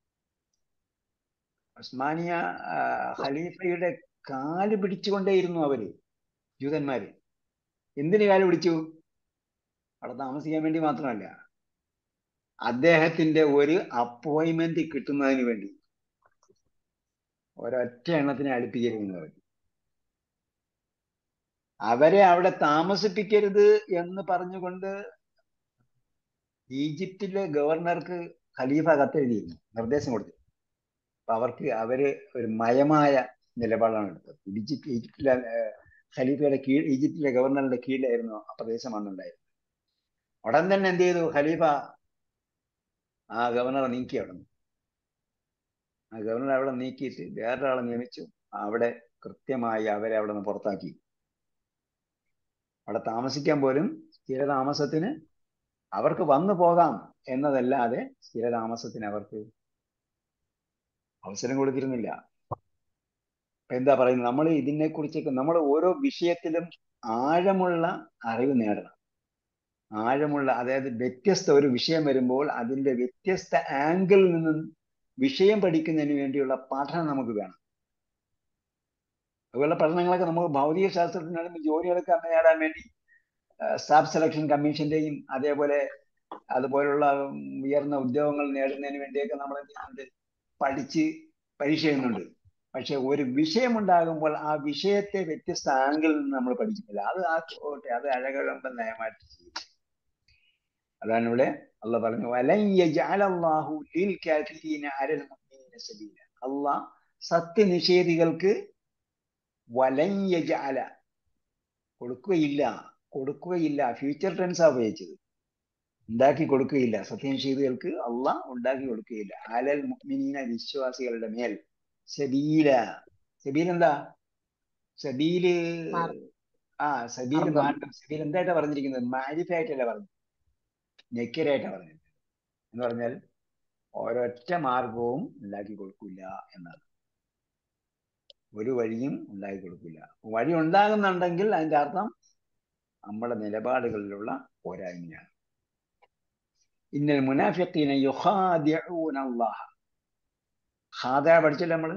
Speaker 1: ഉസ്മാനിയ ഖലീഫയുടെ കാല് പിടിച്ചുകൊണ്ടേയിരുന്നു അവര് ജൂതന്മാര് എന്തിന് കാല് പിടിച്ചു അവിടെ താമസിക്കാൻ വേണ്ടി മാത്രമല്ല അദ്ദേഹത്തിന്റെ ഒരു അപ്പോയിന്റ്മെന്റ് കിട്ടുന്നതിന് വേണ്ടി ഒരൊറ്റ എണ്ണത്തിനെ അടുപ്പിക്കരുത് അവരെ അവിടെ താമസിപ്പിക്കരുത് എന്ന് പറഞ്ഞുകൊണ്ട് ഈജിപ്തിലെ ഗവർണർക്ക് ഖലീഫ കത്തെഴുതിയിരുന്നു നിർദ്ദേശം കൊടുത്തു അപ്പൊ അവർക്ക് അവര് ഒരു മയമായ നിലപാടാണ് എടുത്തത് ഈജിപ്ത് ഈജിപ്തിലെ ഖലീഫയുടെ കീഴ് ഈജിപ്തിലെ ഗവർണറുടെ കീഴിലായിരുന്നു ആ പ്രദേശം അന്നുണ്ടായിരുന്നത് ഉടൻ തന്നെ എന്ത് ചെയ്തു ഖലീഫ ആ ഗവർണറെ നീക്കി അവിടെ നിന്ന് ആ ഗവർണർ അവിടെ നീക്കിയിട്ട് വേറൊരാളെ നിയമിച്ചു അവിടെ കൃത്യമായി അവരെ അവിടെ നിന്ന് പുറത്താക്കി അവിടെ താമസിക്കാൻ പോലും സ്ഥിരതാമസത്തിന് അവർക്ക് വന്നു പോകാം എന്നതല്ലാതെ സ്ഥിരതാമസത്തിന് അവർക്ക് അവസരം കൊടുത്തിരുന്നില്ല എന്താ പറയുന്നത് നമ്മൾ ഇതിനെ കുറിച്ചൊക്കെ നമ്മൾ ഓരോ വിഷയത്തിലും ആഴമുള്ള അറിവ് നേടണം ആഴമുള്ള അതായത് വ്യത്യസ്ത ഒരു വിഷയം വരുമ്പോൾ അതിന്റെ വ്യത്യസ്ത ആംഗിളിൽ നിന്നും വിഷയം പഠിക്കുന്നതിന് വേണ്ടിയുള്ള പഠനം നമുക്ക് വേണം അതുപോലെ പഠനങ്ങളൊക്കെ നമുക്ക് ഭൗതിക ശാസ്ത്രത്തിനാണെങ്കിൽ ജോലികളൊക്കെ നേടാൻ വേണ്ടി സ്റ്റാഫ് സെലക്ഷൻ കമ്മീഷന്റെയും അതേപോലെ അതുപോലുള്ള ഉയർന്ന ഉദ്യോഗങ്ങൾ നേടുന്നതിന് വേണ്ടിയൊക്കെ നമ്മൾ എന്ത് ചെയ്യുന്നുണ്ട് പഠിച്ച് പരീക്ഷ എഴുതുന്നുണ്ട് പക്ഷെ ഒരു വിഷയം ഉണ്ടാകുമ്പോൾ ആ വിഷയത്തെ വ്യത്യസ്ത ആംഗിളിൽ നിന്ന് നമ്മൾ പഠിക്കുന്നില്ല അത് ആ അത് അഴകഴമ്പൻ നയമായിട്ട് ചെയ്യും അതാണ് ഇവിടെ അല്ല പറഞ്ഞു അള്ളാഹ് സത്യനിഷേധികൾക്ക് വലയ്യജാല കൊടുക്കുകയില്ല കൊടുക്കുകയില്ല ഫ്യൂച്ചർ ടെൻസാ ഉപയോഗിച്ചത് ഉണ്ടാക്കി കൊടുക്കുകയില്ല സത്യനിഷേധികൾക്ക് അള്ളാഹ് ഉണ്ടാക്കി കൊടുക്കുകയില്ല അലൽ മുഅ്മിനീന വിശ്വാസികളുടെ മേൽ സബീല സബീൽ എന്താ സബീല് ആ സബീൽ മാർഗം സബീൽ എന്തായിട്ടാ പറഞ്ഞിരിക്കുന്നത് മാരിഫായിട്ടല്ല പറഞ്ഞു നെക്കരായിട്ടാ പറഞ്ഞിരിക്കുന്നത് എന്ന് പറഞ്ഞാൽ ഒരൊറ്റ മാർഗവും ഉണ്ടാക്കി കൊടുക്കില്ല എന്നാണ് ഒരു വഴിയും ഉണ്ടാക്കി കൊടുക്കില്ല വഴി ഉണ്ടാകുന്നുണ്ടെങ്കിൽ അതിന്റെ അർത്ഥം നമ്മുടെ നിലപാടുകളിലുള്ള പോരായ്മയാണ് ഇന്നൽ മുനാഫിഖീന യുഖാദിഊന അല്ലാഹ ഖാദ പഠിച്ചില്ല നമ്മള്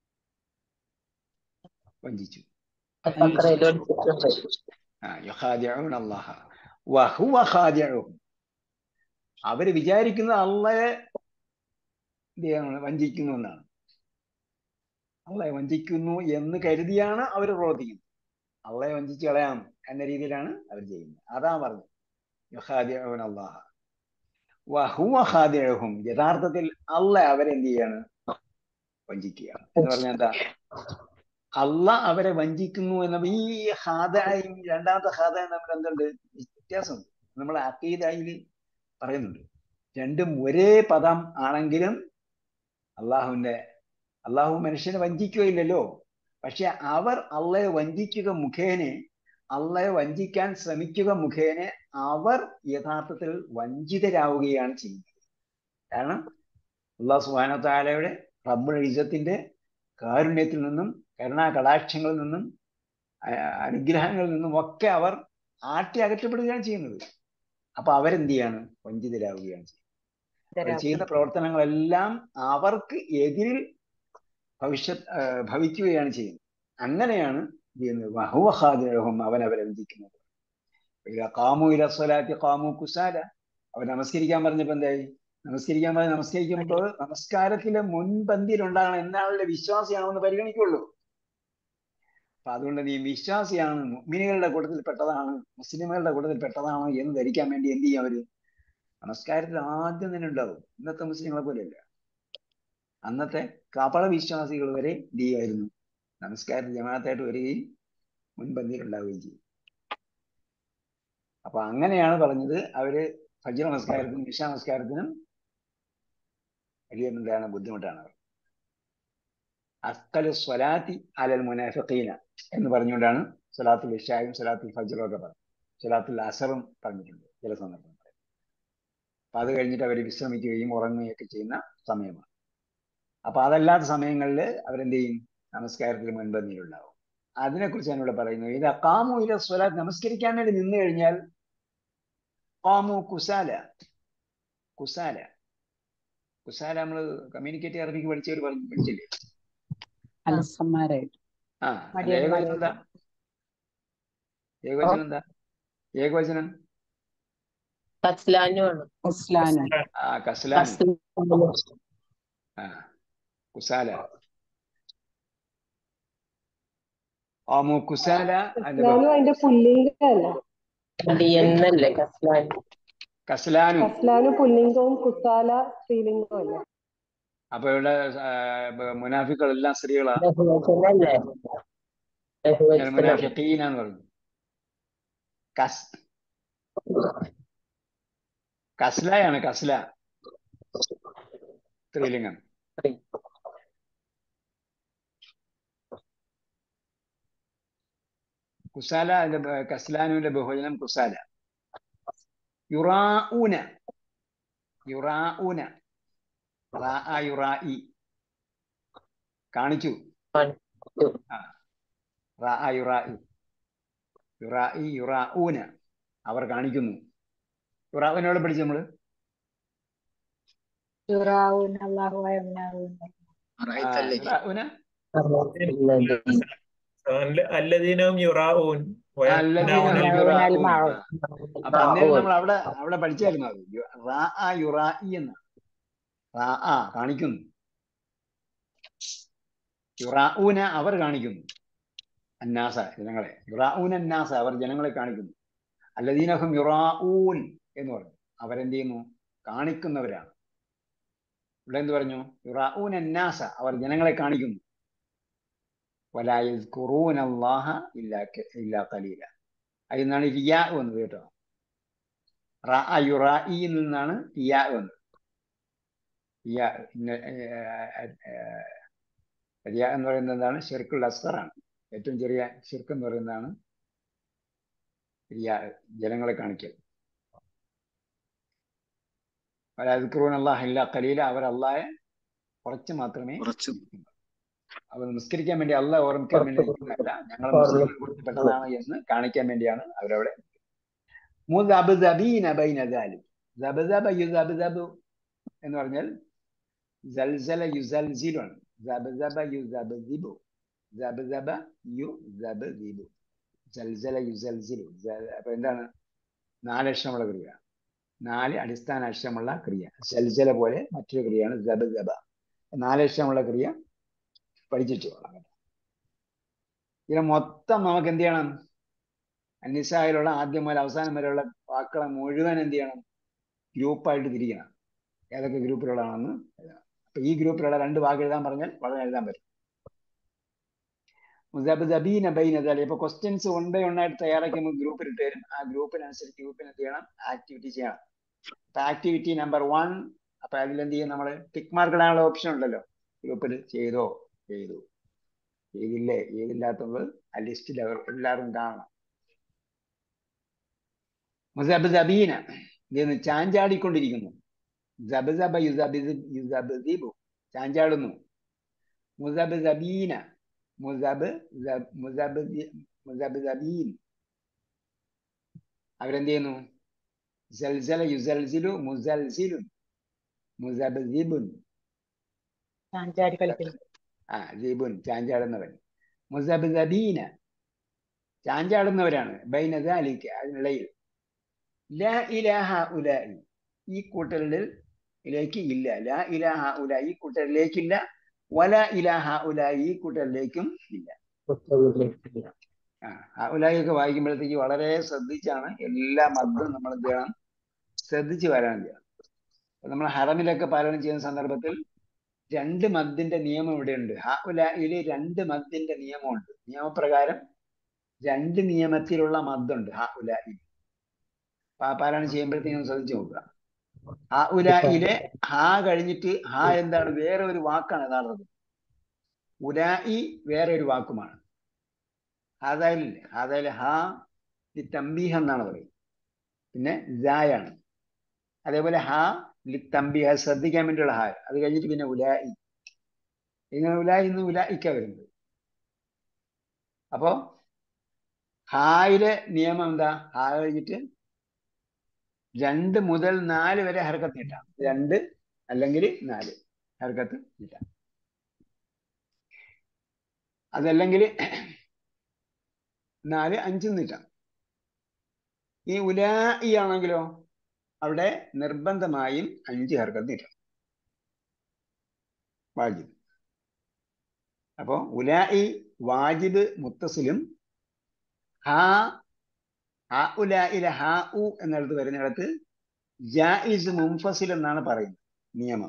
Speaker 1: വഞ്ചിച്ചു ആ യുഖാദിഊന അല്ലാഹ വഹുവ ഖാദിഊഹും അവര് വിചാരിക്കുന്നത് അള്ളയെ വഞ്ചിക്കുന്നു എന്നാണ് അള്ളയെ വഞ്ചിക്കുന്നു എന്ന് കരുതിയാണ് അവർ പ്രവർത്തിക്കുന്നത് അള്ളയെ വഞ്ചിച്ച് കളയാം എന്ന രീതിയിലാണ് അവർ ചെയ്യുന്നത് അതാ പറഞ്ഞത് യുഹാദിഅഹുൻ അള്ളാഹ വഹുവ ഖാദിഅഹും യഥാർത്ഥത്തിൽ അള്ള അവരെന്ത് ചെയ്യാണ് വഞ്ചിക്കുകയാണ് എന്ന് പറഞ്ഞാൽ എന്താ അള്ള അവരെ വഞ്ചിക്കുന്നു എന്ന ഈ ഹാദയും രണ്ടാമത്തെ ഹാദയും തമ്മിൽ എന്തുണ്ട് വ്യത്യാസമുണ്ട് നമ്മൾ അക്കീദയിൽ പറയുന്നുണ്ട് രണ്ടും ഒരേ പദം ആണെങ്കിലും അള്ളാഹുവിന്റെ അള്ളാഹു മനുഷ്യനെ വഞ്ചിക്കുകയില്ലല്ലോ പക്ഷെ അവർ അള്ളയെ വഞ്ചിക്കുക മുഖേന അള്ളയെ വഞ്ചിക്കാൻ ശ്രമിക്കുക മുഖേന അവർ യഥാർത്ഥത്തിൽ വഞ്ചിതരാവുകയാണ് ചെയ്യുന്നത് കാരണം അള്ളാഹു സുബാന താലയുടെ റബ്ബുൽ ഇസത്തിന്റെ കാരുണ്യത്തിൽ നിന്നും കരുണാ കടാക്ഷങ്ങളിൽ നിന്നും അനുഗ്രഹങ്ങളിൽ നിന്നും ഒക്കെ അവർ ആട്ടി അകറ്റപ്പെടുകയാണ് ചെയ്യുന്നത് അപ്പൊ അവരെന്ത് ചെയ്യാണ് വഞ്ചിതരാവുകയാണ് ചെയ്യുന്നത് അവർ ചെയ്യുന്ന പ്രവർത്തനങ്ങളെല്ലാം അവർക്ക് എതിരിൽ ഭവിഷ്യത് ഭവിക്കുകയാണ് ചെയ്യുന്നത് അങ്ങനെയാണ് ചെയ്യുന്നത് വഹുവഹാദിഴഹും അവൻ അവരെ വഞ്ചിക്കുന്നത് കാമു ഇലസ്വലാത്തി കാമു കുസാല അവൻ നമസ്കരിക്കാൻ പറഞ്ഞപ്പോ എന്തായി നമസ്കരിക്കാൻ പറഞ്ഞ് നമസ്കരിക്കുമ്പോൾ നമസ്കാരത്തിലെ മുൻപന്തിയിൽ ഉണ്ടാകണം എന്നാണല്ലോ വിശ്വാസിയാണെന്ന് പരിഗണിക്കുള്ളൂ അപ്പൊ അതുകൊണ്ട് നീ വിശ്വാസിയാണ് മുഅ്മിനുകളുടെ കൂട്ടത്തിൽ പെട്ടതാണ് മുസ്ലിമുകളുടെ കൂട്ടത്തിൽ പെട്ടതാണ് എന്ന് ധരിക്കാൻ വേണ്ടി എന്ത് ചെയ്യും അവര് നമസ്കാരത്തിൽ ആദ്യം തന്നെ ഉണ്ടാവും ഇന്നത്തെ മുസ്ലിങ്ങളെ പോലെയല്ല അന്നത്തെ കപട വിശ്വാസികൾ വരെ എന്ത് ചെയ്യുമായിരുന്നു നമസ്കാരത്തിൽ ജമാഅത്തായിട്ട് വരികയും മുൻപന്തിയിൽ ഉണ്ടാവുകയും ചെയ്യും അപ്പൊ അങ്ങനെയാണ് പറഞ്ഞത് അവര് ഫജ്ർ നമസ്കാരത്തിനും ഇഷ നമസ്കാരത്തിനും വലിയ എന്താണ് ബുദ്ധിമുട്ടാണ് അവർ അസ്കലു സ്വലാത്തി അലൽ മുനാഫിഖീന എന്ന് പറഞ്ഞുകൊണ്ടാണ് സ്വലാത്തുൽ ഇഷായും സ്വലാത്തുൽ ഫജ്റും ഒക്കെ പറഞ്ഞത് സ്വലാത്തുൽ അസറും പറഞ്ഞിട്ടുണ്ട് ചില സന്ദർഭങ്ങളിൽ അപ്പൊ അത് കഴിഞ്ഞിട്ട് അവർ വിശ്രമിക്കുകയും ഉറങ്ങുകയൊക്കെ ചെയ്യുന്ന സമയമാണ് അപ്പൊ അതല്ലാത്ത സമയങ്ങളിൽ അവരെന്ത് ചെയ്യും നമസ്കാരത്തിൽ മുൻപന്തിയിലുണ്ടാവും അതിനെക്കുറിച്ചാണ് ഇവിടെ പറയുന്നത് ഇത് അക്കാമു ഇല സ്വലാത്ത് നമസ്കരിക്കാൻ വേണ്ടി നിന്ന് കഴിഞ്ഞാൽ കാമു കുസാല കുസാല കുസാല നമ്മൾ കമ്മ്യൂണിക്കേറ്റ് അറബിക്ക് പഠിച്ചവർ പറഞ്ഞു പഠിച്ചില്ലേ
Speaker 3: അലസന്മാരായിട്ട്
Speaker 1: ആ അല്ല ഏകവചനം എന്താ ഏകവചനം എന്താ ഏകവചനം
Speaker 4: കസ്ലാനുമാണ്
Speaker 3: മുസ്ലാനും
Speaker 1: ആ കസ്ലാൻ
Speaker 4: കസ്ലാനു.
Speaker 1: ആ കുസാല ആമു കുസാല അതിന്റെ
Speaker 5: കസ്ലാനും അതിന്റെ പുല്ലിംഗമല്ല
Speaker 4: മടിയെന്നല്ലേ കസ്ലാൻ
Speaker 1: കസ്ലാനു
Speaker 5: കസ്ലാനും പുല്ലിംഗവും കുസാല സ്ത്രീലിംഗവും അല്ലേ
Speaker 1: അപ്പൊ ഇവിടെ മുനാഫിക്കളെല്ലാം സ്ത്രീകളാ
Speaker 4: ബഹുവചനല്ലേ ബഹുവചനം
Speaker 1: മുനാഫിഖീന എന്ന് പറഞ്ഞു കസ് കസ്ലയാണ് കസ്ല സ്ത്രീലിംഗം കുസാല അതിന്റെ ബ- കസ്ലാനുവിന്റെ ബഹുവചനം കുസാല യുറാഊന യുറാഊന റാഅ യുറാഇ കാണിച്ചു
Speaker 4: കാണിച്ചു.
Speaker 1: ആ റാഅ യുറാഇ യുറാഇ യുറാഊന അവർ കാണിക്കുന്നു യുറാഊനോട് പഠിച്ചു നമ്മള്
Speaker 2: യുറാഊന അല്ലാഹു വയംനഊന
Speaker 1: ആ, യുറാഊന
Speaker 4: الذين
Speaker 6: അല്ലദീനവും യുറാഊൻ
Speaker 1: അല്ലദീന
Speaker 2: യുറാഊന
Speaker 1: യുറാഊന.
Speaker 2: അൽ-മഊൻ.
Speaker 1: അപ്പൊ അന്നേരം നമ്മൾ അവിടെ അവിടെ പഠിച്ചായിരുന്നു അത് യു- റാഅ യുറാഇ എന്ന റാഅ കാണിക്കുന്നു യുറാഊന അവർ കാണിക്കുന്നു അന്നാസ ജനങ്ങളെ യുറാഊന അന്നാസ അവർ ജനങ്ങളെ കാണിക്കുന്നു അല്ലദീനഹും യുറാഊൻ എന്ന് പറഞ്ഞു അവരെന്ത് ചെയ്യുന്നു കാണിക്കുന്നവരാണ് ഇവിടെ എന്ത് പറഞ്ഞു യുറാഊൻ അന്നാസ അവർ ജനങ്ങളെ കാണിക്കുന്നു വലാ യസ്കുറൂന അല്ലാഹ ഇല്ലാ ക- ഇല്ലാ ഖലീല അതിൽ നിന്നാണ് റിയാ വന്നത് കേട്ടോ റാ യുറായിയിൽ നിന്നാണ് റിയാ വന്നത് റിയാ ഇന്ന- ഏർ, ഏർ, റിയാ എന്ന് പറയുന്നത് എന്താണ് ഷിർക്കുൽ അസ്കറാണ് ഏറ്റവും ചെറിയ ഷിർക്ക് എന്ന് പറയുന്നതാണ് റിയാ ജനങ്ങളെ കാണിക്കൽ വലാദിക്രൂൻ അള്ളാഹ് ഇല്ല കലീല അവർ അള്ളാഹെ കുറച്ച് മാത്രമേ
Speaker 7: കുറച്ച്
Speaker 1: അവർ നിസ്കരിക്കാൻ വേണ്ടി അല്ല ഓർമ്മിക്കാൻ വേണ്ടി നിൽക്കുന്നതല്ല ഞങ്ങൾ മുസ്ലിങ്ങളെ കുറിച്ച് പെട്ടതാണ് എന്ന് കാണിക്കാൻ വേണ്ടിയാണ് അവരവിടെ മുദബ്ദബീന ബൈന ദാലിക് ദബ്ദബ യുദബ്ദബു എന്ന് പറഞ്ഞാൽ സൽസല യുസൽസിലാണ് ദബ്ദബ യുദബ്ദിബു ദബ്ദബ യുദബ്ദിബു സൽസല യുസൽസിലു സ- അപ്പൊ എന്താണ് നാലക്ഷരമുള്ള ക്രിയ നാല് അടിസ്ഥാന അക്ഷരമുള്ള ക്രിയ സൽസല പോലെ മറ്റൊരു ക്രിയയാണ് ദബ്ദബ നാലക്ഷരമുള്ള ക്രിയ പഠിച്ചിട്ട് വേണം ഇതിനെ മൊത്തം നമുക്ക് എന്ത് ചെയ്യണം അന്നിസായിലുള്ള ആദ്യം മുതൽ അവസാനം വരെയുള്ള വാക്കുകളെ മുഴുവൻ എന്ത് ചെയ്യണം ഗ്രൂപ്പായിട്ട് തിരിക്കണം ഏതൊക്കെ ഗ്രൂപ്പിലുള്ളതാണെന്ന് എഴുതണം അപ്പൊ ഈ ഗ്രൂപ്പിലുള്ള രണ്ട് വാക്ക് എഴുതാൻ പറഞ്ഞാൽ വളരെ എഴുതാൻ പറ്റും മുസബ്ദബീന ബൈന ദാലിക. ഇപ്പൊ ക്വസ്റ്റ്യൻസ് വൺ ബൈ വൺ ആയിട്ട് തയ്യാറാക്കി നമുക്ക് ഗ്രൂപ്പിൽ ഇട്ട് തരും ആ ഗ്രൂപ്പിനനുസരിച്ച് ഗ്രൂപ്പിന് എന്ത് ചെയ്യണം ആക്ടിവിറ്റി ചെയ്യണം അപ്പൊ ആക്ടിവിറ്റി നമ്പർ വൺ അപ്പൊ അതിൽ എന്ത് ചെയ്യും നമ്മള് ടിക്ക് മാർക്ക് ഇടാനുള്ള ഓപ്ഷൻ ഉണ്ടല്ലോ ഗ്രൂപ്പിൽ ചെയ്തോ ചെയ്തു ചെയ്തില്ലേ ചെയ്തില്ലാത്തത് ആ ലിസ്റ്റിൽ അവർ എല്ലാവരും കാണണം മുസബ്ദബീന ഇതെന്ന് ചാഞ്ചാടിക്കൊണ്ടിരിക്കുന്നു സബസബ യുസബിസ് യുസബ്ദിബു ചാഞ്ചാടുന്നു മുസബ്ദബീന മുസബ് മുസബ്ദി മുസബ്ദബീൻ അവരെന്ത് ചെയ്യുന്നു സൽസല യുസൽസിലു മുസൽസിലുൻ മുസബ്ദിബുൻ
Speaker 2: ചാഞ്ചാടി കളിക്കുന്നു
Speaker 1: ആ ദീപുൻ ചാഞ്ചാടുന്നവൻ മുസബ്ദബീന ചാഞ്ചാടുന്നവരാണ് ബൈന ദാലിക അതിനിടയിൽ ലാ ഇലാഹ ഉലായി ഈ കൂട്ടരിലേക്ക് ഇല്ല ലാ ഇലാഹ ഉലായി ഈ കൂട്ടരിലേക്കില്ല വല ഇലാഹ ഉലായി ഈ കൂട്ടരിലേക്കും ഇല്ല
Speaker 4: മുത്തവിലേക്ക്
Speaker 1: ആ ഹൗലായിയൊക്കെ വായിക്കുമ്പോഴത്തേക്ക് വളരെ ശ്രദ്ധിച്ചാണ് എല്ലാ മദ്ദും നമ്മൾ എന്ത് ചെയ്യണം ശ്രദ്ധിച്ച് പാരായണം ചെയ്യണം അപ്പൊ നമ്മൾ ഹറമിലൊക്കെ പാരായണം ചെയ്യുന്ന സന്ദർഭത്തിൽ രണ്ട് മദ്ദിന്റെ നിയമം ഇവിടെയുണ്ട് ഹൗലായില് രണ്ട് മദ്ദിന്റെ നിയമമുണ്ട് നിയമപ്രകാരം രണ്ട് നിയമത്തിലുള്ള മദ്ദുണ്ട് ഹൗലായി അപ്പൊ ആ പാരായണം ചെയ്യുമ്പോഴത്തേക്കും ഒന്ന് ശ്രദ്ധിച്ചു നോക്കുക ഹൗലായിലെ ഹാ കഴിഞ്ഞിട്ട് ഹാ എന്താണ് വേറെ ഒരു വാക്കാണ് യഥാർത്ഥത്തിൽ ഉലായി വേറെ ഒരു വാക്കുമാണ് ഹാദായിലില്ലേ ഹാദായിൽ ഹാ ലി തമ്പീഹ് എന്നാണ് പറയുന്നത് പിന്നെ ജായാണ് അതേപോലെ ഹാ ലി തമ്പീഹ് അത് ശ്രദ്ധിക്കാൻ വേണ്ടിയുള്ള ഹാ അത് കഴിഞ്ഞിട്ട് പിന്നെ ഉലായി ഇങ്ങനെ ഉലായി ഇന്ന് ഉലായിക്ക വരുന്നത് അപ്പോ ഹായിലെ നിയമം എന്താ ഹാ കഴിഞ്ഞിട്ട് രണ്ട് മുതൽ നാല് വരെ ഹർക്കത്ത് നീട്ടാം രണ്ട് അല്ലെങ്കിൽ നാല് ഹർക്കത്ത് നീട്ടാം അതല്ലെങ്കിൽ നാല് അഞ്ചും നീട്ടാം ഈ ഉലായി ആണെങ്കിലോ അവിടെ നിർബന്ധമായും അഞ്ച് ഹർക്കത്ത് നീട്ടാം വാജിബ് അപ്പോ ഉലായി വാജിബ് മുത്തസിലും ഹാ ഹാ ഉലായിലെ ഹാ ഉ എന്നിടത്ത് വരുന്നിടത്ത് ജായിസ് മുംഫസിൽ എന്നാണ് പറയുന്നത് നിയമം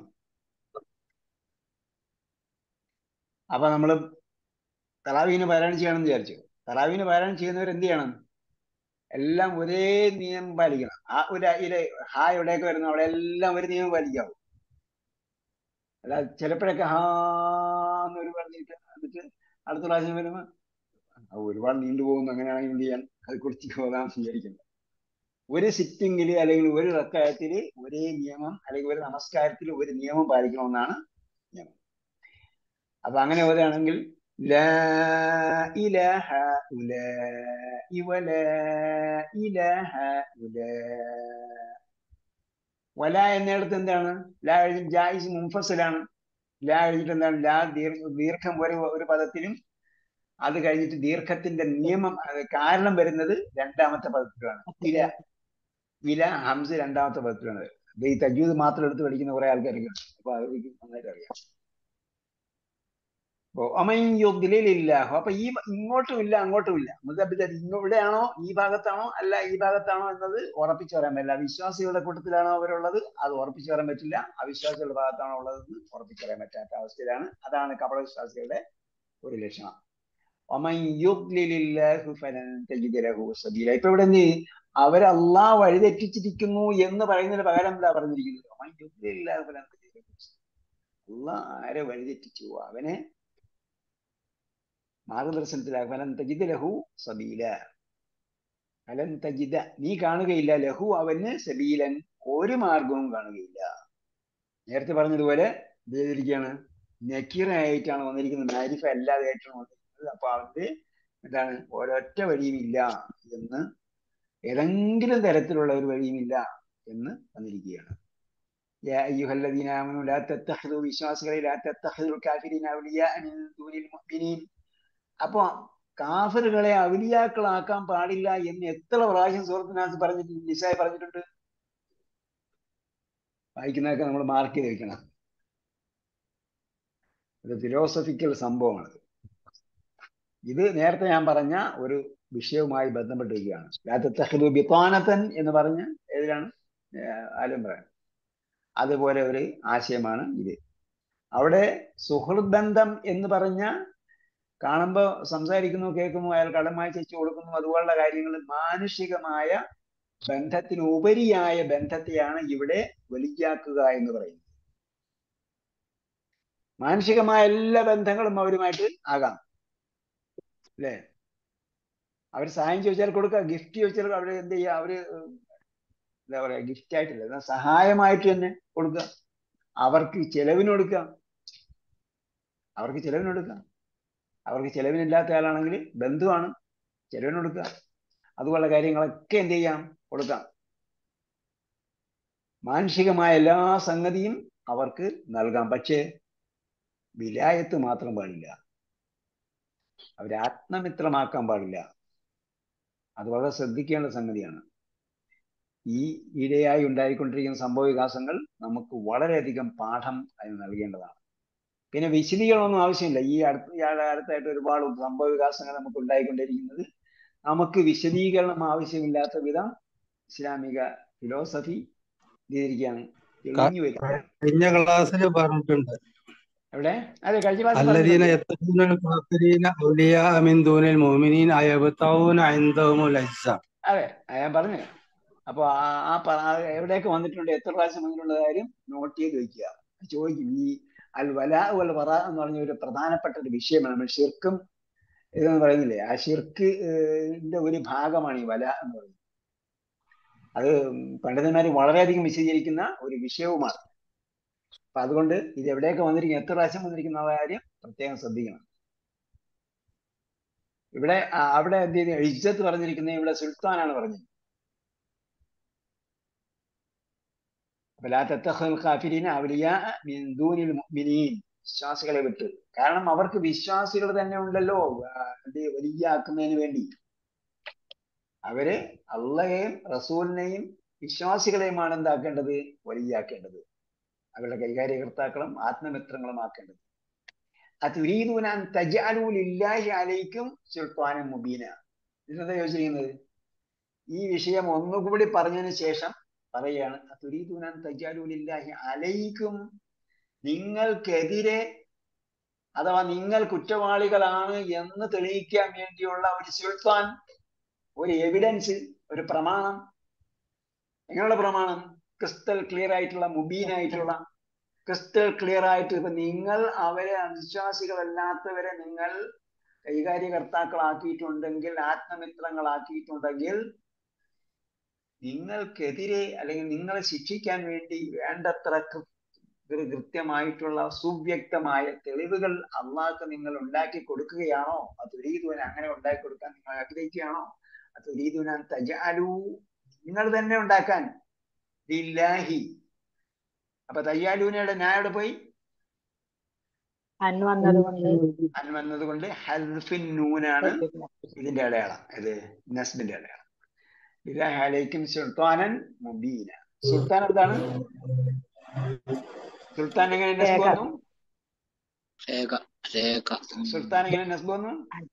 Speaker 1: അപ്പൊ നമ്മൾ തറാവീന് പാരായണം ചെയ്യണമെന്ന് വിചാരിച്ചു തറാവീന് പാരായണം ചെയ്യുന്നവർ എന്ത് ചെയ്യണം എല്ലാം ഒരേ നിയമം പാലിക്കണം ആ ഒരു ഇലെ ഹാ എവിടെയൊക്കെ വരുന്നു അവിടെ എല്ലാം ഒരു നിയമം പാലിക്കാവൂ അല്ല ചിലപ്പോഴൊക്കെ ഹാ എന്ന് ഒരുപാട് നീട്ടി എന്നിട്ട് അടുത്ത പ്രാവശ്യം വരുമ്പോ അത് ഒരുപാട് നീണ്ടുപോകുന്നു അങ്ങനെയാണെങ്കിൽ എന്ത് ചെയ്യാൻ അത് കുറിച്ച് പോകാൻ വിചാരിക്കുന്നത് ഒരു സിറ്റിംഗിൽ അല്ലെങ്കിൽ ഒരു റക്കായത്തില് ഒരേ നിയമം അല്ലെങ്കിൽ ഒരു നമസ്കാരത്തിൽ ഒരു നിയമം പാലിക്കണമെന്നാണ് നിയമം അപ്പൊ അങ്ങനെ ഓതുകയാണെങ്കിൽ لا إله إلا ولا إله إلا വല എന്നിടത്ത് എന്താണ് ലാ കഴിഞ്ഞിട്ട് ജായിസ് മുംഫസലാണ് ലാ കഴിഞ്ഞിട്ട് എന്താണ് ലാ ദീർഘ ദീർഘം ഒരു ഒരു പദത്തിലും അത് കഴിഞ്ഞിട്ട് ദീർഘത്തിന്റെ നിയമം അത് കാരണം വരുന്നത് രണ്ടാമത്തെ പദത്തിലാണ് വില വില ഹംസ് രണ്ടാമത്തെ പദത്തിലാണ് ഇത് ഈ തജ്വീദ് മാത്രം എടുത്ത് പഠിക്കുന്ന കുറെ ആൾക്കാരൊക്കെ ഉണ്ട് അപ്പൊ അവർക്ക് നന്നായിട്ട് അറിയാം ഒമയുദ്ലില്ലാഹു അപ്പൊ ഈ ഇങ്ങോട്ടും ഇല്ല അങ്ങോട്ടും ഇല്ല മുതബിദ് ഇവിടെയാണോ ഈ ഭാഗത്താണോ അല്ല ഈ ഭാഗത്താണോ എന്നത് ഉറപ്പിച്ചു പറയാൻ പറ്റില്ല വിശ്വാസികളുടെ കൂട്ടത്തിലാണോ അവരുള്ളത് അത് ഉറപ്പിച്ചു പറയാൻ പറ്റില്ല അവിശ്വാസികളുടെ ഭാഗത്താണോ ഉള്ളതെന്ന് ഉറപ്പിച്ചു പറയാൻ പറ്റാത്ത അവസ്ഥയിലാണ് അതാണ് കപട വിശ്വാസികളുടെ ഒരു ലക്ഷണം ഇപ്പൊ ഇവിടെ എന്ത് അവർ അള്ളാ വഴിതെറ്റിച്ചിരിക്കുന്നു എന്ന് പറയുന്നതിന് പകരം എന്താ പറഞ്ഞിരിക്കുന്നത് അള്ളാ ആരെ വഴിതെറ്റിച്ചു അവനെ മാർഗദർശനത്തിലാകും ഫലൻ തജിദ് ലഹു സബീല ഫലൻ തജിദ നീ കാണുകയില്ല ലഹു അവന് സബീലൻ ഒരു മാർഗവും കാണുകയില്ല നേരത്തെ പറഞ്ഞതുപോലെ ഇത് ചെയ്തിരിക്കുകയാണ് നക്കീറായിട്ടാണ് വന്നിരിക്കുന്നത് മാരിഫ അല്ലാതെ ആയിട്ടാണ് വന്നിരിക്കുന്നത് അപ്പൊ അവന്റെ എന്താണ് ഒരൊറ്റ വഴിയുമില്ല എന്ന് ഏതെങ്കിലും തരത്തിലുള്ള ഒരു വഴിയുമില്ല എന്ന് വന്നിരിക്കുകയാണ് വിശ്വാസികളെ അപ്പൊ കാഫറുകളെ അവലിയാക്കളാക്കാൻ പാടില്ല എന്ന് എത്ര പ്രാവശ്യം സുഹൃത്തിനകത്ത് പറഞ്ഞിട്ടുണ്ട് നിസായി പറഞ്ഞിട്ടുണ്ട് വായിക്കുന്നതൊക്കെ നമ്മൾ മാർക്ക് ചെയ്ത് വെക്കണം ഇത് ഫിലോസഫിക്കൽ സംഭവമാണ് ഇത് നേരത്തെ ഞാൻ പറഞ്ഞ ഒരു വിഷയവുമായി ബന്ധപ്പെട്ടിരിക്കുകയാണ് ലാത്തഹദു ബിത്താനത്തൻ എന്ന് പറഞ്ഞ് ഏതിലാണ് ആലും പറയാൻ അതുപോലെ ഒരു ആശയമാണ് ഇത് അവിടെ സുഹൃത് ബന്ധം എന്ന് പറഞ്ഞ കാണുമ്പോൾ സംസാരിക്കുന്നു കേൾക്കുന്നു അയാൾ കടമായി ചേച്ചു കൊടുക്കുന്നു അതുപോലുള്ള കാര്യങ്ങൾ മാനുഷികമായ ബന്ധത്തിന് ഉപരിയായ ബന്ധത്തെയാണ് ഇവിടെ വലിയാക്കുക എന്ന് പറയുന്നത് മാനുഷികമായ എല്ലാ ബന്ധങ്ങളും അവരുമായിട്ട് ആകാം അല്ലേ അവർ സഹായം ചോദിച്ചാൽ കൊടുക്കുക ഗിഫ്റ്റ് ചോദിച്ചാൽ അവർ എന്ത് ചെയ്യുക അവര് എന്താ പറയാ ഗിഫ്റ്റ് ആയിട്ടില്ല എന്നാൽ സഹായമായിട്ട് തന്നെ കൊടുക്കുക അവർക്ക് ചെലവിന് കൊടുക്കുക അവർക്ക് ചെലവിന് കൊടുക്കുക അവർക്ക് ചെലവിനില്ലാത്ത ആളാണെങ്കിൽ ബന്ധുവാണ് ചെലവിന് കൊടുക്കുക അതുപോലുള്ള കാര്യങ്ങളൊക്കെ എന്ത് ചെയ്യാം കൊടുക്കാം മാനുഷികമായ എല്ലാ സംഗതിയും അവർക്ക് നൽകാം പക്ഷേ വിലായത്ത് മാത്രം പാടില്ല അവരെ ആത്മമിത്രമാക്കാൻ പാടില്ല അത് വളരെ ശ്രദ്ധിക്കേണ്ട സംഗതിയാണ് ഈ ഈയിടെയായി ഉണ്ടായിക്കൊണ്ടിരിക്കുന്ന സംഭവ വികാസങ്ങൾ നമുക്ക് വളരെയധികം പാഠം അതിന് നൽകേണ്ടതാണ് പിന്നെ വിശദീകരണമൊന്നും ആവശ്യമില്ല ഈ അടുത്ത ഇയാളുടെ അടുത്തായിട്ട് ഒരുപാട് സംഭവ വികാസങ്ങൾ നമുക്ക് ഉണ്ടായിക്കൊണ്ടിരിക്കുന്നത് നമുക്ക് വിശദീകരണം ആവശ്യമില്ലാത്ത വിധം ഇസ്ലാമിക ഫിലോസഫി ചെയ്തിരിക്കുകയാണ് തെളിഞ്ഞു വരികയാണ്
Speaker 6: കഴിഞ്ഞ ക്ലാസ്സിൽ പറഞ്ഞിട്ടുണ്ട്
Speaker 1: എവിടെ അതെ കഴിഞ്ഞ ക്ലാസ്
Speaker 6: الذين
Speaker 1: പറഞ്ഞിട്ടുണ്ട്
Speaker 6: يتخذون الكافرين أولياء من دون المؤمنين أيبتغون عندهم العزة
Speaker 1: അതെ ആ ഞാൻ പറഞ്ഞു അപ്പൊ ആ ആ പ- ആ എവിടെയൊക്കെ വന്നിട്ടുണ്ട് എത്ര പ്രാവശ്യം വന്നിട്ടുള്ള കാര്യം നോട്ട് ചെയ്ത് വെക്കുക ചോദിക്കും ഈ അൽ വലാ വൽ വറ എന്ന് പറഞ്ഞ ഒരു പ്രധാനപ്പെട്ട ഒരു വിഷയമാണ് നമ്മൾ ഷിർക്കും ഇതെന്ന് പറയുന്നില്ലേ ആ ഷിർക്ക് ന്റെ ഒരു ഭാഗമാണ് ഈ വല എന്ന് പറയുന്നത് അത് പണ്ഡിതന്മാർ വളരെയധികം വിശദീകരിക്കുന്ന ഒരു വിഷയവുമാണ് അപ്പൊ അതുകൊണ്ട് ഇത് എവിടെയൊക്കെ വന്നിരിക്കും എത്ര പ്രാവശ്യം വന്നിരിക്കുന്ന ആ കാര്യം പ്രത്യേകം ശ്രദ്ധിക്കണം ഇവിടെ ആ, അവിടെ എന്ത് ചെയ്തു ഇജ്ജത്ത് പറഞ്ഞിരിക്കുന്നത് ഇവിടെ സുൽത്താനാണ് പറഞ്ഞത് അപ്പൊ ലാ തത്തഖുൽ ഖാഫിരീന അവലിയാ മിൻ ദൂനിൽ മുഅ്മിനീൻ വിശ്വാസികളെ വിട്ട് കാരണം അവർക്ക് വിശ്വാസികൾ തന്നെ ഉണ്ടല്ലോ ആ, ഇത് വലിയാക്കുന്നതിന് വേണ്ടി അവര് അള്ളയെയും റസൂലിനെയും വിശ്വാസികളെയുമാണ് എന്താക്കേണ്ടത് വലിയാക്കേണ്ടത് അവരുടെ കൈകാര്യകർത്താക്കളും ആത്മമിത്രങ്ങളും ആക്കേണ്ടത് അതുരീദൂനാൻ തജാലൂലില്ലാഹി അലൈക്കും സുൽത്താനും മുബീന ഇതെന്താ ചോദിച്ചിരിക്കുന്നത് ഈ വിഷയം ഒന്നുകൂടി പറഞ്ഞതിന് ശേഷം പറയുകയാണ് അതുരീദൂനാൻ തജാലൂലില്ലാഹി അലൈക്കും നിങ്ങൾക്കെതിരെ അഥവാ നിങ്ങൾ കുറ്റവാളികളാണ് എന്ന് തെളിയിക്കാൻ വേണ്ടിയുള്ള ഒരു സുൽത്താൻ ഒരു എവിഡൻസ് ഒരു പ്രമാണം എങ്ങനെയുള്ള പ്രമാണം ക്രിസ്റ്റൽ ക്ലിയർ ആയിട്ടുള്ള മുബീൻ ആയിട്ടുള്ള ക്രിസ്റ്റൽ ക്ലിയർ ആയിട്ട് ഇപ്പൊ നിങ്ങൾ അവരെ അവിശ്വാസികളല്ലാത്തവരെ നിങ്ങൾ കൈകാര്യകർത്താക്കളാക്കിയിട്ടുണ്ടെങ്കിൽ ആത്മമിത്രങ്ങളാക്കിയിട്ടുണ്ടെങ്കിൽ നിങ്ങൾക്കെതിരെ അല്ലെങ്കിൽ നിങ്ങളെ ശിക്ഷിക്കാൻ വേണ്ടി വേണ്ടത്ര കൃ- കൃ- കൃത്യമായിട്ടുള്ള സുവ്യക്തമായ തെളിവുകൾ അള്ളാഹ്ക്ക് നിങ്ങൾ ഉണ്ടാക്കി കൊടുക്കുകയാണോ അതൊരീതുവൻ അങ്ങനെ ഉണ്ടാക്കി കൊടുക്കാൻ നിങ്ങൾ ആഗ്രഹിക്കുകയാണോ അതൊരീതുവൻ തജാലു നിങ്ങൾ തന്നെ ഉണ്ടാക്കാൻ ലില്ലാഹി അപ്പൊ തയ്യാലൂനയുടെ ന്യായോടെ പോയി
Speaker 2: അന്ന് വന്നത് കൊണ്ട്
Speaker 1: അൻ വന്നത് കൊണ്ട് ഹൽഫിൻ നൂനാണ് ഇതിന്റെ അടയാളം ഇത് നസ്ബിന്റെ അടയാളം ലില്ലാഹി അലൈക്കും സുൽത്താനൻ മുബീന സുൽത്താൻ എന്താണ് സുൽത്താൻ എങ്ങനെ നസ്ബ്
Speaker 2: രേഖ.
Speaker 1: വന്നു
Speaker 7: രേഖ രേഖ
Speaker 1: സുൽത്താൻ എങ്ങനെ നസ്ബ് വന്നു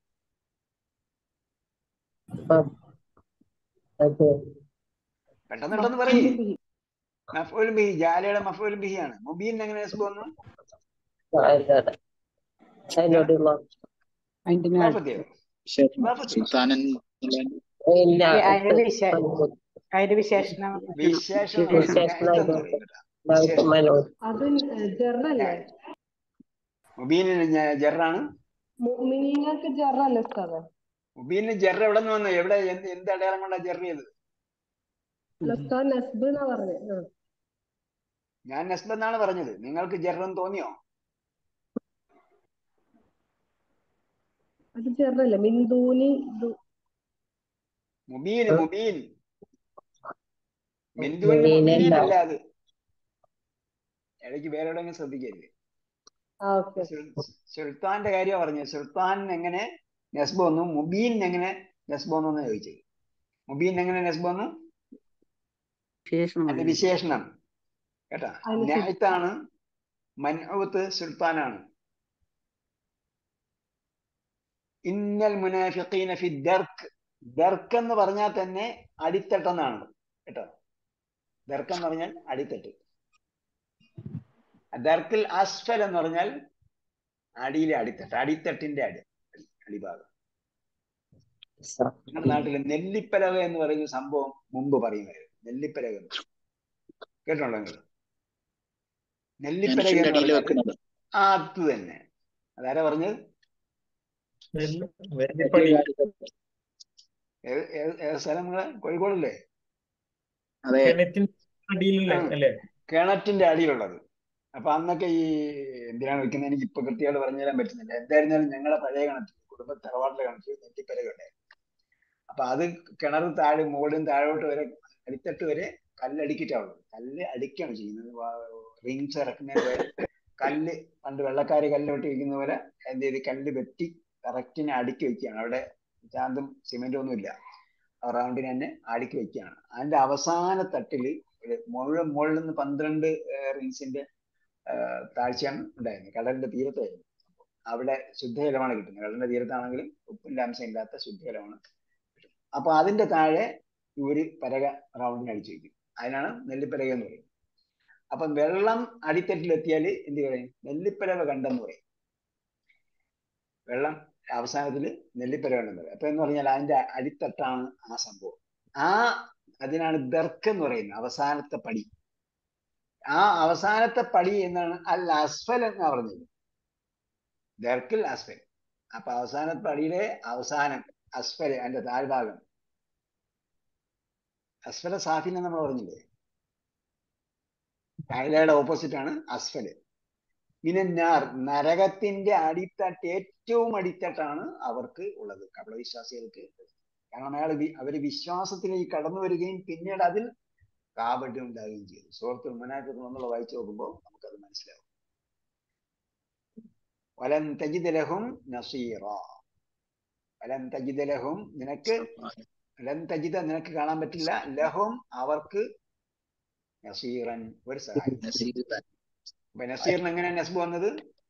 Speaker 4: അതെ
Speaker 1: പെട്ടെന്ന് പെട്ടെന്ന് പറയേ മഫൂൽ ബിഹി ജാലയുടെ മഫൂൽ ബിഹിയാണ് മുബീൻ എങ്ങനെ നസ്ബ് വന്നു
Speaker 4: അതെ അതിനോടുള്ള
Speaker 3: അതിന്റെ
Speaker 1: ഇതാ
Speaker 3: നേരെ
Speaker 1: പ്രത്യേകം
Speaker 7: സുൽത്താനൻ
Speaker 4: ഇല്ല
Speaker 2: അതിന്റെ വിശേ അതിന്റെ വിശേഷണം
Speaker 1: വിശേഷം
Speaker 4: വിശേഷണം
Speaker 1: ഇതെന്ന് പറയും കേട്ടോ.
Speaker 4: മനോ
Speaker 5: അത് ജെറല്ലേ
Speaker 1: മുബീനിന് ഞ- ജെറാണ്
Speaker 5: മിനിങ്ങൾക്ക് ജെറല്ലേ ഉസ്താദ്
Speaker 1: മുബീന് ജെറ എവിടെ നിന്ന് വന്നു എവിടെ എന്ത് എന്ത് അടയാളം കൊണ്ടാ ജെറ ചെയ്തത്
Speaker 5: ഉസ്താദ് നസ്ബ് എന്നാ പറഞ്ഞത് ആ.
Speaker 1: ഞാൻ നസ്ബ് എന്നാണ് പറഞ്ഞത് നിങ്ങൾക്ക് ജെറെന്ന് തോന്നിയോ
Speaker 5: അത് ജെറല്ലേ മിന്ദൂനി ദു-
Speaker 1: മുബീൻ
Speaker 4: ഉം.
Speaker 1: മുബീൻ ബിന്ദുവിന്റെ
Speaker 4: മുബീനല്ല.
Speaker 1: മുബീനല്ല അത് ഇടയ്ക്ക് വേറെ എവിടെയെങ്കിലും ശ്രദ്ധിക്കരുത്
Speaker 5: ആ ഓക്കെ
Speaker 1: സുൽ- സുൽത്താന്റെ കാര്യം പറഞ്ഞു സുൽത്താൻ എങ്ങനെ നസ്ബ് വന്നു മുബീൻ എങ്ങനെ നസ്ബ് വന്നു എന്ന് ചോദിച്ചത് മുബീൻ എങ്ങനെ നസ്ബ് വന്നു
Speaker 3: ശേഷം
Speaker 1: അതിന്റെ വിശേഷണം കേട്ടാ
Speaker 5: അതിന് ശേഷം-
Speaker 1: ഞായത്താണ് മൻഊത്ത് സുൽത്താനാണ് ഇന്നൽ മുനാഫിഖീന ഫി ദർക്ക് ദർക്ക് എന്ന് പറഞ്ഞാൽ തന്നെ അടിത്തട്ടെന്നാണ് കേട്ടോ ദർക്ക് എന്ന് പറഞ്ഞാൽ അടിത്തട്ട് ദർക്കിൽ അസ്ഫൽ എന്ന് പറഞ്ഞാൽ അടിയിലെ അടിത്തട്ട് അടിത്തട്ടിന്റെ അടി അടി- അടിഭാഗം നമ്മുടെ നാട്ടില് നെല്ലിപ്പലക എന്ന് പറയുന്ന സംഭവം മുമ്പ് പറയുമായിരുന്നു നെല്ലിപ്പലക എന്ന് കേട്ടിട്ടുണ്ടോ നിങ്ങൾ നെല്ലിപ്പലക
Speaker 7: മനുഷ്യന്റെ
Speaker 1: എന്ന്
Speaker 7: അടിയിൽ
Speaker 1: പറഞ്ഞാൽ
Speaker 7: വെക്കുന്നത്
Speaker 1: ആ അത് തന്നെ അതാരാ പറഞ്ഞത്
Speaker 4: വെല്ലുപ്പടി
Speaker 1: ഏത് ഏത് ഏത് സ്ഥലം നിങ്ങളെ കോഴിക്കോടല്ലേ
Speaker 7: അതെ
Speaker 4: കിണറ്റിന്റെ അടിയിലല്ലേ
Speaker 1: ഉം.
Speaker 4: അല്ലേ
Speaker 1: കിണറ്റിന്റെ അടിയിലുള്ളത് അപ്പൊ അന്നൊക്കെ ഈ എന്തിനാണ് വെക്കുന്നത് എനിക്ക് ഇപ്പൊ കൃത്യമായിട്ട് പറഞ്ഞു തരാൻ പറ്റുന്നില്ല എന്തായിരുന്നാലും ഞങ്ങളുടെ പഴയ കിണറ്റിൽ കുടുംബ തറവാട്ടിലെ കിണറ്റിൽ നെറ്റിപ്പലക ഉണ്ടായിരുന്നു അപ്പൊ അത് കിണർ താഴെ മുകളിൽ താഴോട്ട് വരെ അടിത്തട്ട് വരെ കല്ലടിക്കിട്ടാവുള്ളത് കല്ല് അടിക്കാണ് ചെയ്യുന്നത് റിങ്സ് ഇറക്കുന്നതിന് വരെ കല്ല് പണ്ട് വെള്ളക്കാര് കല്ല് വെട്ടി വെക്കുന്ന പോലെ എന്ത് ചെയ്ത് കല്ല് വെട്ടി കറക്റ്റിനെ അടുക്കി വെക്കുകയാണ് അവിടെ ചാന്തും സിമെന്റും ഒന്നും ഇല്ല റൗണ്ടിന് തന്നെ അടുക്കി വെക്കുകയാണ് അതിന്റെ അവസാന തട്ടില് ഒരു മുഴുവൻ മുകളിൽ നിന്ന് പന്ത്രണ്ട് റിങ്സിന്റെ ആ, താഴ്ചയാണ് ഉണ്ടായിരുന്നത് കടലിന്റെ തീരത്തായിരുന്നു അവിടെ ശുദ്ധജലമാണ് കിട്ടുന്നത് കടലിന്റെ തീരത്താണെങ്കിലും ഉപ്പിന്റെ അംശം ഇല്ലാത്ത ശുദ്ധജലമാണ് കിട്ടുന്നത് അപ്പൊ അതിന്റെ താഴെ ഒരു പരക റൗണ്ടിന് അടിച്ചു വയ്ക്കും അതിനാണ് നെല്ലിപ്പലക എന്ന് പറയും അപ്പം വെള്ളം അടിത്തട്ടിലെത്തിയാൽ എന്ത് പറയും നെല്ലിപ്പലക കണ്ടെന്ന് പറയും വെള്ളം അവസാനത്തിൽ നെല്ലിപ്പലക കണ്ടെന്ന് പറയും അപ്പൊ എന്ന് പറഞ്ഞാൽ അതിന്റെ അടിത്തട്ടാണ് ആ സംഭവം ആ അതിനാണ് ദർക്ക് എന്ന് പറയുന്നത് അവസാനത്തെ പടി ആ അവസാനത്തെ പടി എന്നാണ് അൽ അസ്ഫൽ എന്നാ പറഞ്ഞത് ദർക്കിൽ അസ്ഫൽ അപ്പൊ അവസാന പടിയിലെ അവസാനം അസ്ഫൽ അതിന്റെ താഴ്ഭാഗം അസ്ഫല സാഫിൻ എന്ന് നമ്മൾ പറഞ്ഞില്ലേ കൈലയുടെ ഓപ്പോസിറ്റ് ആണ് അസ്ഫല് മിനന്നാർ നരകത്തിന്റെ അടിത്തട്ട് ഏറ്റവും അടിത്തട്ടാണ് അവർക്ക് ഉള്ളത് കപടവിശ്വാസികൾക്ക് കാരണം അയാൾ അവര് വിശ്വാസത്തിലേക്ക് കടന്നു വരികയും പിന്നീട് അതിൽ കാപട്യം ഉണ്ടാവുകയും ചെയ്തു സുഹൃത്തുൽ മുനാഫിഖ് നമ്മൾ വായിച്ചു നോക്കുമ്പോൾ നമുക്കത് മനസ്സിലാവും വലൻ തജിദലഹും നസീറ വലൻ തജിദലഹും നിനക്ക് ലൻ തജിദ നിനക്ക് കാണാൻ പറ്റില്ല ലഹും അവർക്ക് നസീറൻ ഒരു സഹായം
Speaker 7: നസീർ
Speaker 1: അപ്പൊ നസീറിന് എങ്ങനെ നസ്ബ് വന്നത്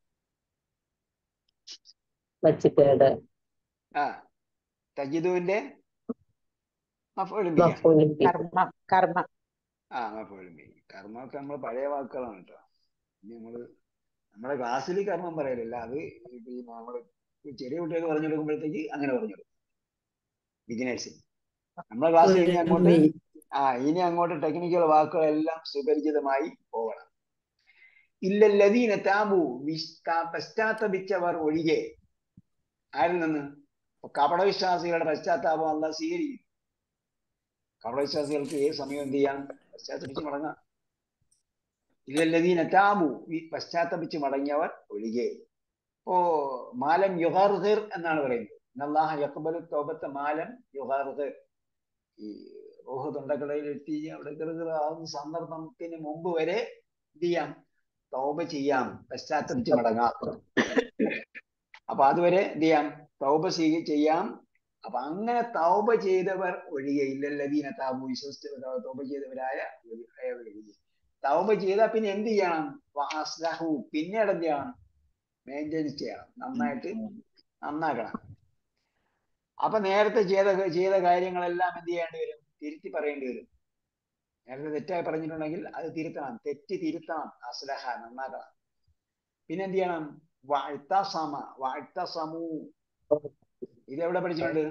Speaker 4: വച്ചിട്ടേട്
Speaker 1: ആ തജിദുവിന്റെ മഫ്ഊലും ബിഹിയാണ്.
Speaker 4: മഫൂലും ബി.
Speaker 2: കർമ്മം കർമ്മം
Speaker 1: ആ മഫ്ഊലും ബിഹി. കർമ്മമൊക്കെ നമ്മൾ പഴയ വാക്കുകളാണ് കേട്ടോ ഇനി നമ്മള് നമ്മുടെ ക്ലാസ്സിൽ കർമ്മം പറയലില്ല അത് ഇപ്പൊ ഈ നമ്മള് ഈ ചെറിയ കുട്ടികൾ പറഞ്ഞു കൊടുക്കുമ്പോഴത്തേക്ക് അങ്ങനെ പറഞ്ഞു കൊടുക്കും ബിഗിനേഴ്സിന് നമ്മളെ ക്ലാസ്സിൽ ഇനി അങ്ങോട്ട് ആ ഇനി അങ്ങോട്ട് ടെക്നിക്കൽ വാക്കുകളെല്ലാം സുപരിചിതമായി പോകണം ഇല്ലല്ലതീന താബു വിസ്ത- പശ്ചാത്തപിച്ചവർ ഒഴികെ ആരിൽ നിന്ന് ഇപ്പൊ കപടവിശ്വാസികളുടെ പശ്ചാത്താപം അല്ല സ്വീകരിക്കും കപടവിശ്വാസികൾക്ക് ഏത് സമയം എന്ത് ചെയ്യാം പശ്ചാത്തപിച്ച് മടങ്ങാം ഇല്ലല്ലതീന താബു വി- പശ്ചാത്തപിച്ച് മടങ്ങിയവർ ഒഴികെ ഇപ്പോ മാലം യുഹാർഹിർ എന്നാണ് പറയുന്നത് ഇന്നല്ലാഹ യഖ്ബലു തൗബത്ത മാലം യുഹാർഹിർ ഈ റൂഹ് തൊണ്ടക്കടയിൽ എത്തി അവിടെ കിറുകിറാവുന്ന സന്ദർഭത്തിന് മുമ്പ് വരെ എന്ത് ചെയ്യാം തൗബ ചെയ്യാം പശ്ചാത്തപിച്ച് മടങ്ങാം അപ്പൊ അതുവരെ എന്ത് ചെയ്യാം തൗബ ചെയ്യ- ചെയ്യാം അപ്പൊ അങ്ങനെ തൗബ ചെയ്തവർ ഒഴികെ ഇല്ലല്ലതീന താബു വിശ്വസിച്ച് തൗബ ചെയ്തവരായ ഒഴി- ഒഴികെ തൗബ ചെയ്താൽ പിന്നെ എന്ത് ചെയ്യണം വാസ്ലഹു പിന്നീട് എന്ത് ചെയ്യണം മെയിൻറ്റെയിൻസ് ചെയ്യണം നന്നായിട്ട് നന്നാക്കണം അപ്പൊ നേരത്തെ ചെയ്ത ചെയ്ത കാര്യങ്ങളെല്ലാം എന്ത് ചെയ്യേണ്ടി വരും തിരുത്തി പറയേണ്ടി വരും നേരത്തെ തെറ്റായി പറഞ്ഞിട്ടുണ്ടെങ്കിൽ അത് തിരുത്തണം തെറ്റ് തിരുത്തണം അസ്ലഹ നന്നാക്കണം പിന്നെ എന്ത് ചെയ്യണം വാഴ്ത്തസമ വാഴ്ത്തസമു ഇതെവിടെ പഠിച്ചിട്ടുണ്ട്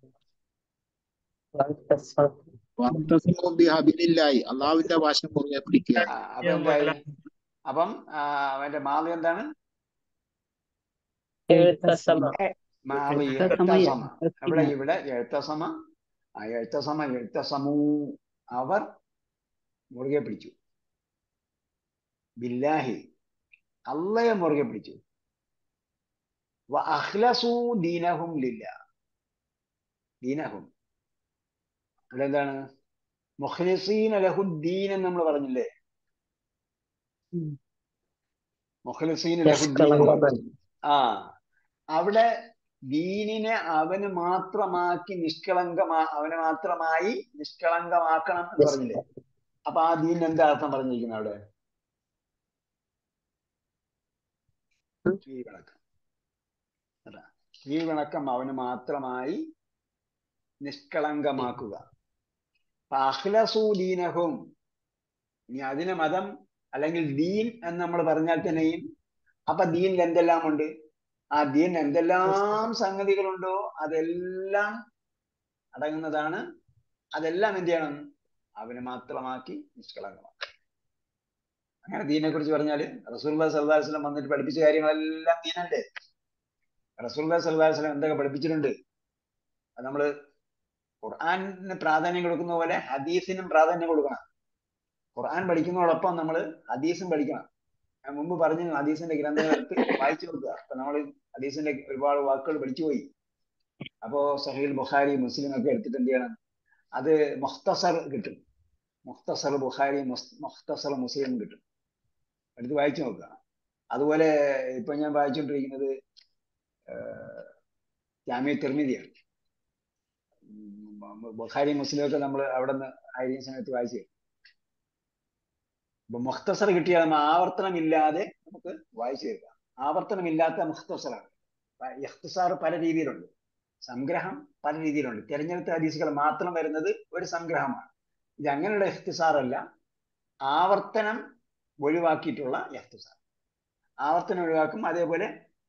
Speaker 7: വാർത്തസമു ബിഹബിലില്ലാഹി അള്ളാഹുവിന്റെ ഭാഷ മുറുകെ പിടിക്കുക
Speaker 1: ആ, അപ്പൊ എന്തായി അപ്പം ആ, അവന്റെ മാവി എന്താണ്
Speaker 4: എഴുത്തസമ
Speaker 1: മാവി
Speaker 3: എഴുത്തസമ,
Speaker 1: എഴുത്തസമ അവിടെ ഇവിടെ എഴുത്തസമ ആ എഴുത്തസമ എഴുത്തസമൂ അവർ മുറുകെ പിടിച്ചു ബില്ലാഹി അള്ളയെ മുറുകെ പിടിച്ചു വ അഖ്ലസൂ ദീനഹും ലില്ല ദീനഹും അവിടെ എന്താണ് മുഖ്ലിസീന ലഹുദ്ദീൻ എന്ന് നമ്മൾ പറഞ്ഞില്ലേ
Speaker 3: ഉം.
Speaker 1: മുഖ്ലിസീന ലഹുദ്ദീൻ
Speaker 4: നിഷ്കളങ്കമൻ
Speaker 1: ആ അവിടെ ദീനിനെ അവന് മാത്രമാക്കി നിഷ്കളങ്കമാ അവനെ മാത്രമായി നിഷ്കളങ്കമാക്കണം എന്ന് പറഞ്ഞില്ലേ അപ്പൊ ആ ദീൻ എന്താ അർത്ഥം പറഞ്ഞിരിക്കുന്നത് അവിടെ കീഴ്വണക്കം അതാ കീഴ്വണക്കം അവന് മാത്രമായി നിഷ്കളങ്കമാക്കുക അപ്പൊ അഖ്ലസൂ ദീനഹും ഇനി അതിന് മതം അല്ലെങ്കിൽ ദീൻ എന്ന് നമ്മൾ പറഞ്ഞാൽ തന്നെയും അപ്പൊ ദീനിൽ എന്തെല്ലാം ഉണ്ട് ആ ദീൻ എന്തെല്ലാം സംഗതികളുണ്ടോ അതെല്ലാം അടങ്ങുന്നതാണ് അതെല്ലാം എന്ത് ചെയ്യണം അവന് മാത്രമാക്കി നിഷ്കളങ്കമാക്കണം അങ്ങനെ ദീനെ കുറിച്ച് പറഞ്ഞാല് റസൂല്ലാ സല്ലല്ലാഹു അലൈഹി വസല്ലം വന്നിട്ട് പഠിപ്പിച്ച കാര്യങ്ങളെല്ലാം ദീനല്ലേ റസൂല്ലാ സല്ലല്ലാഹു അലൈഹി വസല്ലം എന്തൊക്കെ പഠിപ്പിച്ചിട്ടുണ്ട് അത് നമ്മള് ഖുർആനിന് പ്രാധാന്യം കൊടുക്കുന്ന പോലെ ഹദീസിനും പ്രാധാന്യം കൊടുക്കണം ഖുർആൻ പഠിക്കുന്നതോടൊപ്പം നമ്മൾ ഹദീസും പഠിക്കണം ഞാൻ മുമ്പ് പറഞ്ഞു ഹദീസിന്റെ ഗ്രന്ഥങ്ങൾ എടുത്ത് വായിച്ചു നോക്കുക അപ്പൊ നമ്മൾ ഹദീസിന്റെ ഒരുപാട് വാക്കുകൾ പഠിച്ചുപോയി അപ്പോ സഹീൽ ബുഖാരി മുസ്ലിം ഒക്കെ എടുത്തിട്ട് എന്ത് ചെയ്യണം അത് മുഖ്തസർ കിട്ടും മുഖ്തസർ ബുഖാരി മുസ്- മുഖ്തസർ മുസ്ലിം കിട്ടും എടുത്ത് വായിച്ചു നോക്കുക അതുപോലെ ഇപ്പൊ ഞാൻ വായിച്ചുകൊണ്ടിരിക്കുന്നത് ജാമ്യ തിർമിതിയാണ് ഉം, ബുഖാരി മുസ്ലിം ഒക്കെ നമ്മൾ അവിടെ നിന്ന് ആയിരിക്കുന്ന സമയത്ത് വായിച്ചു അപ്പൊ മുഖ്തസർ കിട്ടിയാൽ നമ്മൾ ആവർത്തനമില്ലാതെ നമുക്ക് വായിച്ചു തീർക്കാം ആവർത്തനമില്ലാത്ത മുഖ്തസറാണ് ഇഖ്തിസാർ പല രീതിയിലുണ്ട് സംഗ്രഹം പല രീതിയിലുണ്ട് തിരഞ്ഞെടുത്ത ഹദീസുകൾ മാത്രം വരുന്നത് ഒരു സംഗ്രഹമാണ് ഇത് അങ്ങനെയുള്ള ഇഖ്തിസാർ അല്ല ആവർത്തനം ഒഴിവാക്കിയിട്ടുള്ള ഇഖ്തിസാർ ആവർത്തനം ഒഴിവാക്കും അതേപോലെ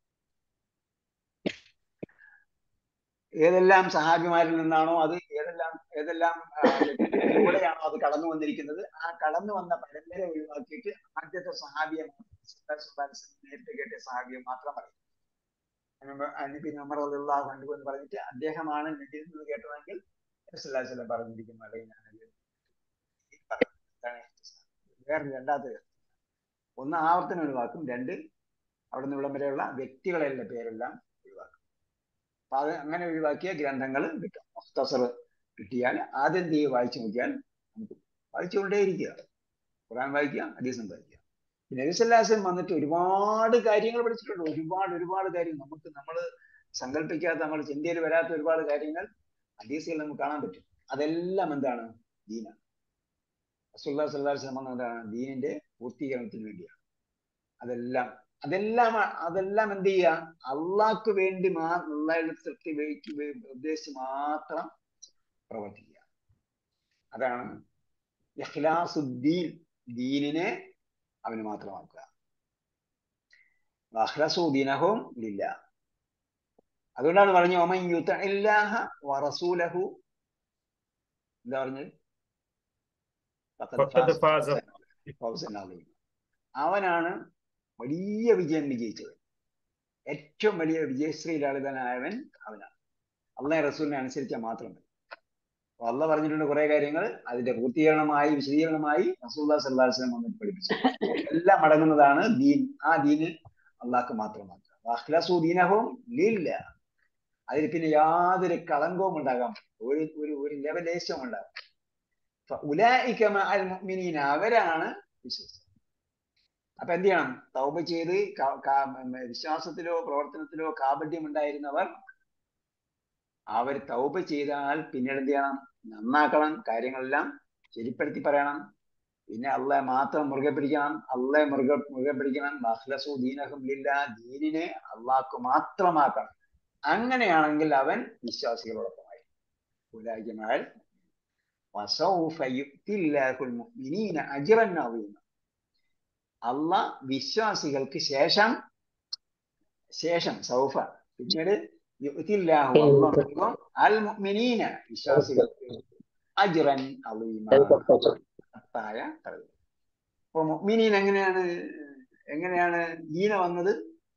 Speaker 1: ഏതെല്ലാം സഹാബിമാരിൽ നിന്നാണോ അത് ഏതെല്ലാം ഏതെല്ലാം ആ, വ്യക്തികളിലൂടെയാണോ അത് കടന്നു വന്നിരിക്കുന്നത് ആ കടന്നു വന്ന പരമ്പര ഒഴിവാക്കിയിട്ട് ആദ്യത്തെ സഹാബിയെ മാത്രം നേരിട്ട് കേട്ട സഹാബിയെ മാത്രം പറയും പിന്നെ ഉമർ അള്ളാഹു കണ്ടു എന്ന് പറഞ്ഞിട്ട് അദ്ദേഹമാണ് നബിയിൽ നിന്ന് കേട്ടതെങ്കിൽ റസൂലുള്ളാഹി പറഞ്ഞിരിക്കുന്നു അല്ലെങ്കിൽ ഞാനത് പറയുന്നത്. ഇതാണ് ഇഖ്തിസാർ. വേറെ രണ്ടാമത്തെ ഒന്ന് ആവർത്തനം ഒഴിവാക്കും രണ്ട് അവിടെ നിന്ന് ഇവിടം വരെയുള്ള വ്യക്തികളെല്ലാം പേരെല്ലാം ഒഴിവാക്കും അപ്പൊ അത് അങ്ങനെ ഒഴിവാക്കിയ ഗ്രന്ഥങ്ങൾ കിട്ടും മുഖ്തസർ കിട്ടിയാൽ ആദ്യം തീ വായിച്ചു നോക്കിയാൽ നമുക്ക് വായിച്ചുകൊണ്ടേയിരിക്കുക ഖുറാൻ വായിക്കുക ഹദീസും വായിക്കുക പിന്നെ നബിസല്ലാസം വന്നിട്ട് ഒരുപാട് കാര്യങ്ങൾ പഠിച്ചിട്ടുണ്ട് ഒരുപാട് ഒരുപാട് കാര്യം നമുക്ക് നമ്മൾ സങ്കല്പിക്കാത്ത നമ്മൾ ചിന്തയിൽ വരാത്ത ഒരുപാട് കാര്യങ്ങൾ ഹദീസുകൾ നമുക്ക് കാണാൻ പറ്റും അതെല്ലാം എന്താണ് ദീനാണ് റസൂല്ലാ സല്ലാഹു വസല്ലം എന്താണ് ദീനിന്റെ പൂർത്തീകരണത്തിന് വേണ്ടിയാണ് അതെല്ലാം അതെല്ലാം അതെല്ലാം എന്ത് ചെയ്യുക അള്ളാഹ്ക്ക് വേണ്ടി മാ അള്ളാഹുടെ തൃപ്തി വയ്ക്ക് ഉദ്ദേശിച്ച് മാത്രം പ്രവർത്തിക്കുക അതാണ് ഇഖ്ലാസുദ്ദീൻ ദീനിനെ അവന് മാത്രമാക്കുക അഖ്ലസുദ്ദീനഹും ലില്ല അതുകൊണ്ടാണ് പറഞ്ഞു ഒമൻ യുതഇല്ലാഹ വറസൂലഹു എന്താ പറഞ്ഞത് ഫഖദ്
Speaker 8: ഫഖദ് ഫാസ.
Speaker 1: ഫൗസൻ അളീം. അവനാണ് വലിയ വിജയം വിജയിച്ചത് ഏറ്റവും വലിയ വിജയശ്രീലാളിതനായവൻ അവനാണ് അള്ളാഹ് റസൂലിനെ അനുസരിച്ചാൽ മാത്രം മതി അപ്പൊ അള്ള പറഞ്ഞിട്ടുണ്ട് കുറെ കാര്യങ്ങൾ അതിന്റെ പൂർത്തീകരണമായി വിശദീകരണമായി റസൂല്ലാ സല്ലാ വസ്ലം വന്നിട്ട് പഠിപ്പിച്ചു എല്ലാം അടങ്ങുന്നതാണ് ദീൻ ആ ദീന് അള്ളാഹ്ക്ക് മാത്രം മാത്രം അഖ്ലസു ദീനഹും ലില്ല അതിൽ പിന്നെ യാതൊരു കളങ്കവും ഉണ്ടാകാൻ പാടില്ല. ഒരു ഒരു ഒരു ലെവലേശവും ഉണ്ടാകാം ഉലായിക മഅൽ മുഅ്മിനീന അവരാണ് വിശ്വസിച്ചത് അപ്പൊ എന്ത് ചെയ്യണം തൗബ ചെയ്ത് ക- ക- ഉം, വിശ്വാസത്തിലോ പ്രവർത്തനത്തിലോ കാപട്യം ഉണ്ടായിരുന്നവർ അവർ തൗബ ചെയ്താൽ പിന്നീട് എന്ത് ചെയ്യണം നന്നാക്കണം കാര്യങ്ങളെല്ലാം ശരിപ്പെടുത്തി പറയണം പിന്നെ അള്ളെ മാത്രം മുറുകെ പിടിക്കണം അള്ളെ മുറുകെ മുറുകെ പിടിക്കണം മഹ്ലസു ദീനഹും ലില്ല ദീനിനെ അള്ളാഹ്ക്ക് മാത്രമാക്കണം അങ്ങനെയാണെങ്കിൽ അവൻ വിശ്വാസികളോടൊപ്പമായി ഉലായികമാൽ وسوف يؤتي الله المؤمنين أجرا عظيما അല്ല വിശ്വാസികൾക്ക് ശേഷം ശേഷം സൗഫ പിന്നീട് യുഅ്തില്ലാഹു അല്ലാഹു നൽകും അൽ മുഅ്മിനീന വിശ്വാസികൾക്ക് അജ്റൻ അളീമ മഹത്തായ കഴിവ് അപ്പൊ മുഅ്മിനീൻ എങ്ങനെയാണ് എങ്ങനെയാണ് ദീന വന്നത്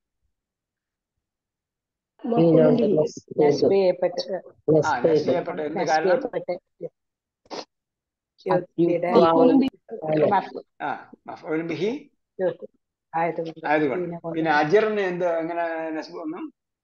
Speaker 2: നസ്ബ് ചെയ്യപ്പെട്ട്
Speaker 1: ആ നസ്ബ് ചെയ്യപ്പെട്ട എന്ത്
Speaker 2: നസ്ബ്
Speaker 1: കാരണം
Speaker 2: ചെയ്യപ്പെട്ട് യുക്തിയുടെ മഫ്-
Speaker 1: ആ മഫ്ഊൽ ബിഹി
Speaker 2: ആയതുകൊണ്ട്
Speaker 1: ആയതുകൊണ്ട്
Speaker 2: ദീനെ കൊണ്ട്
Speaker 1: പിന്നെ അജറിന് എന്ത് എങ്ങനെ നസ്ബ് വന്നു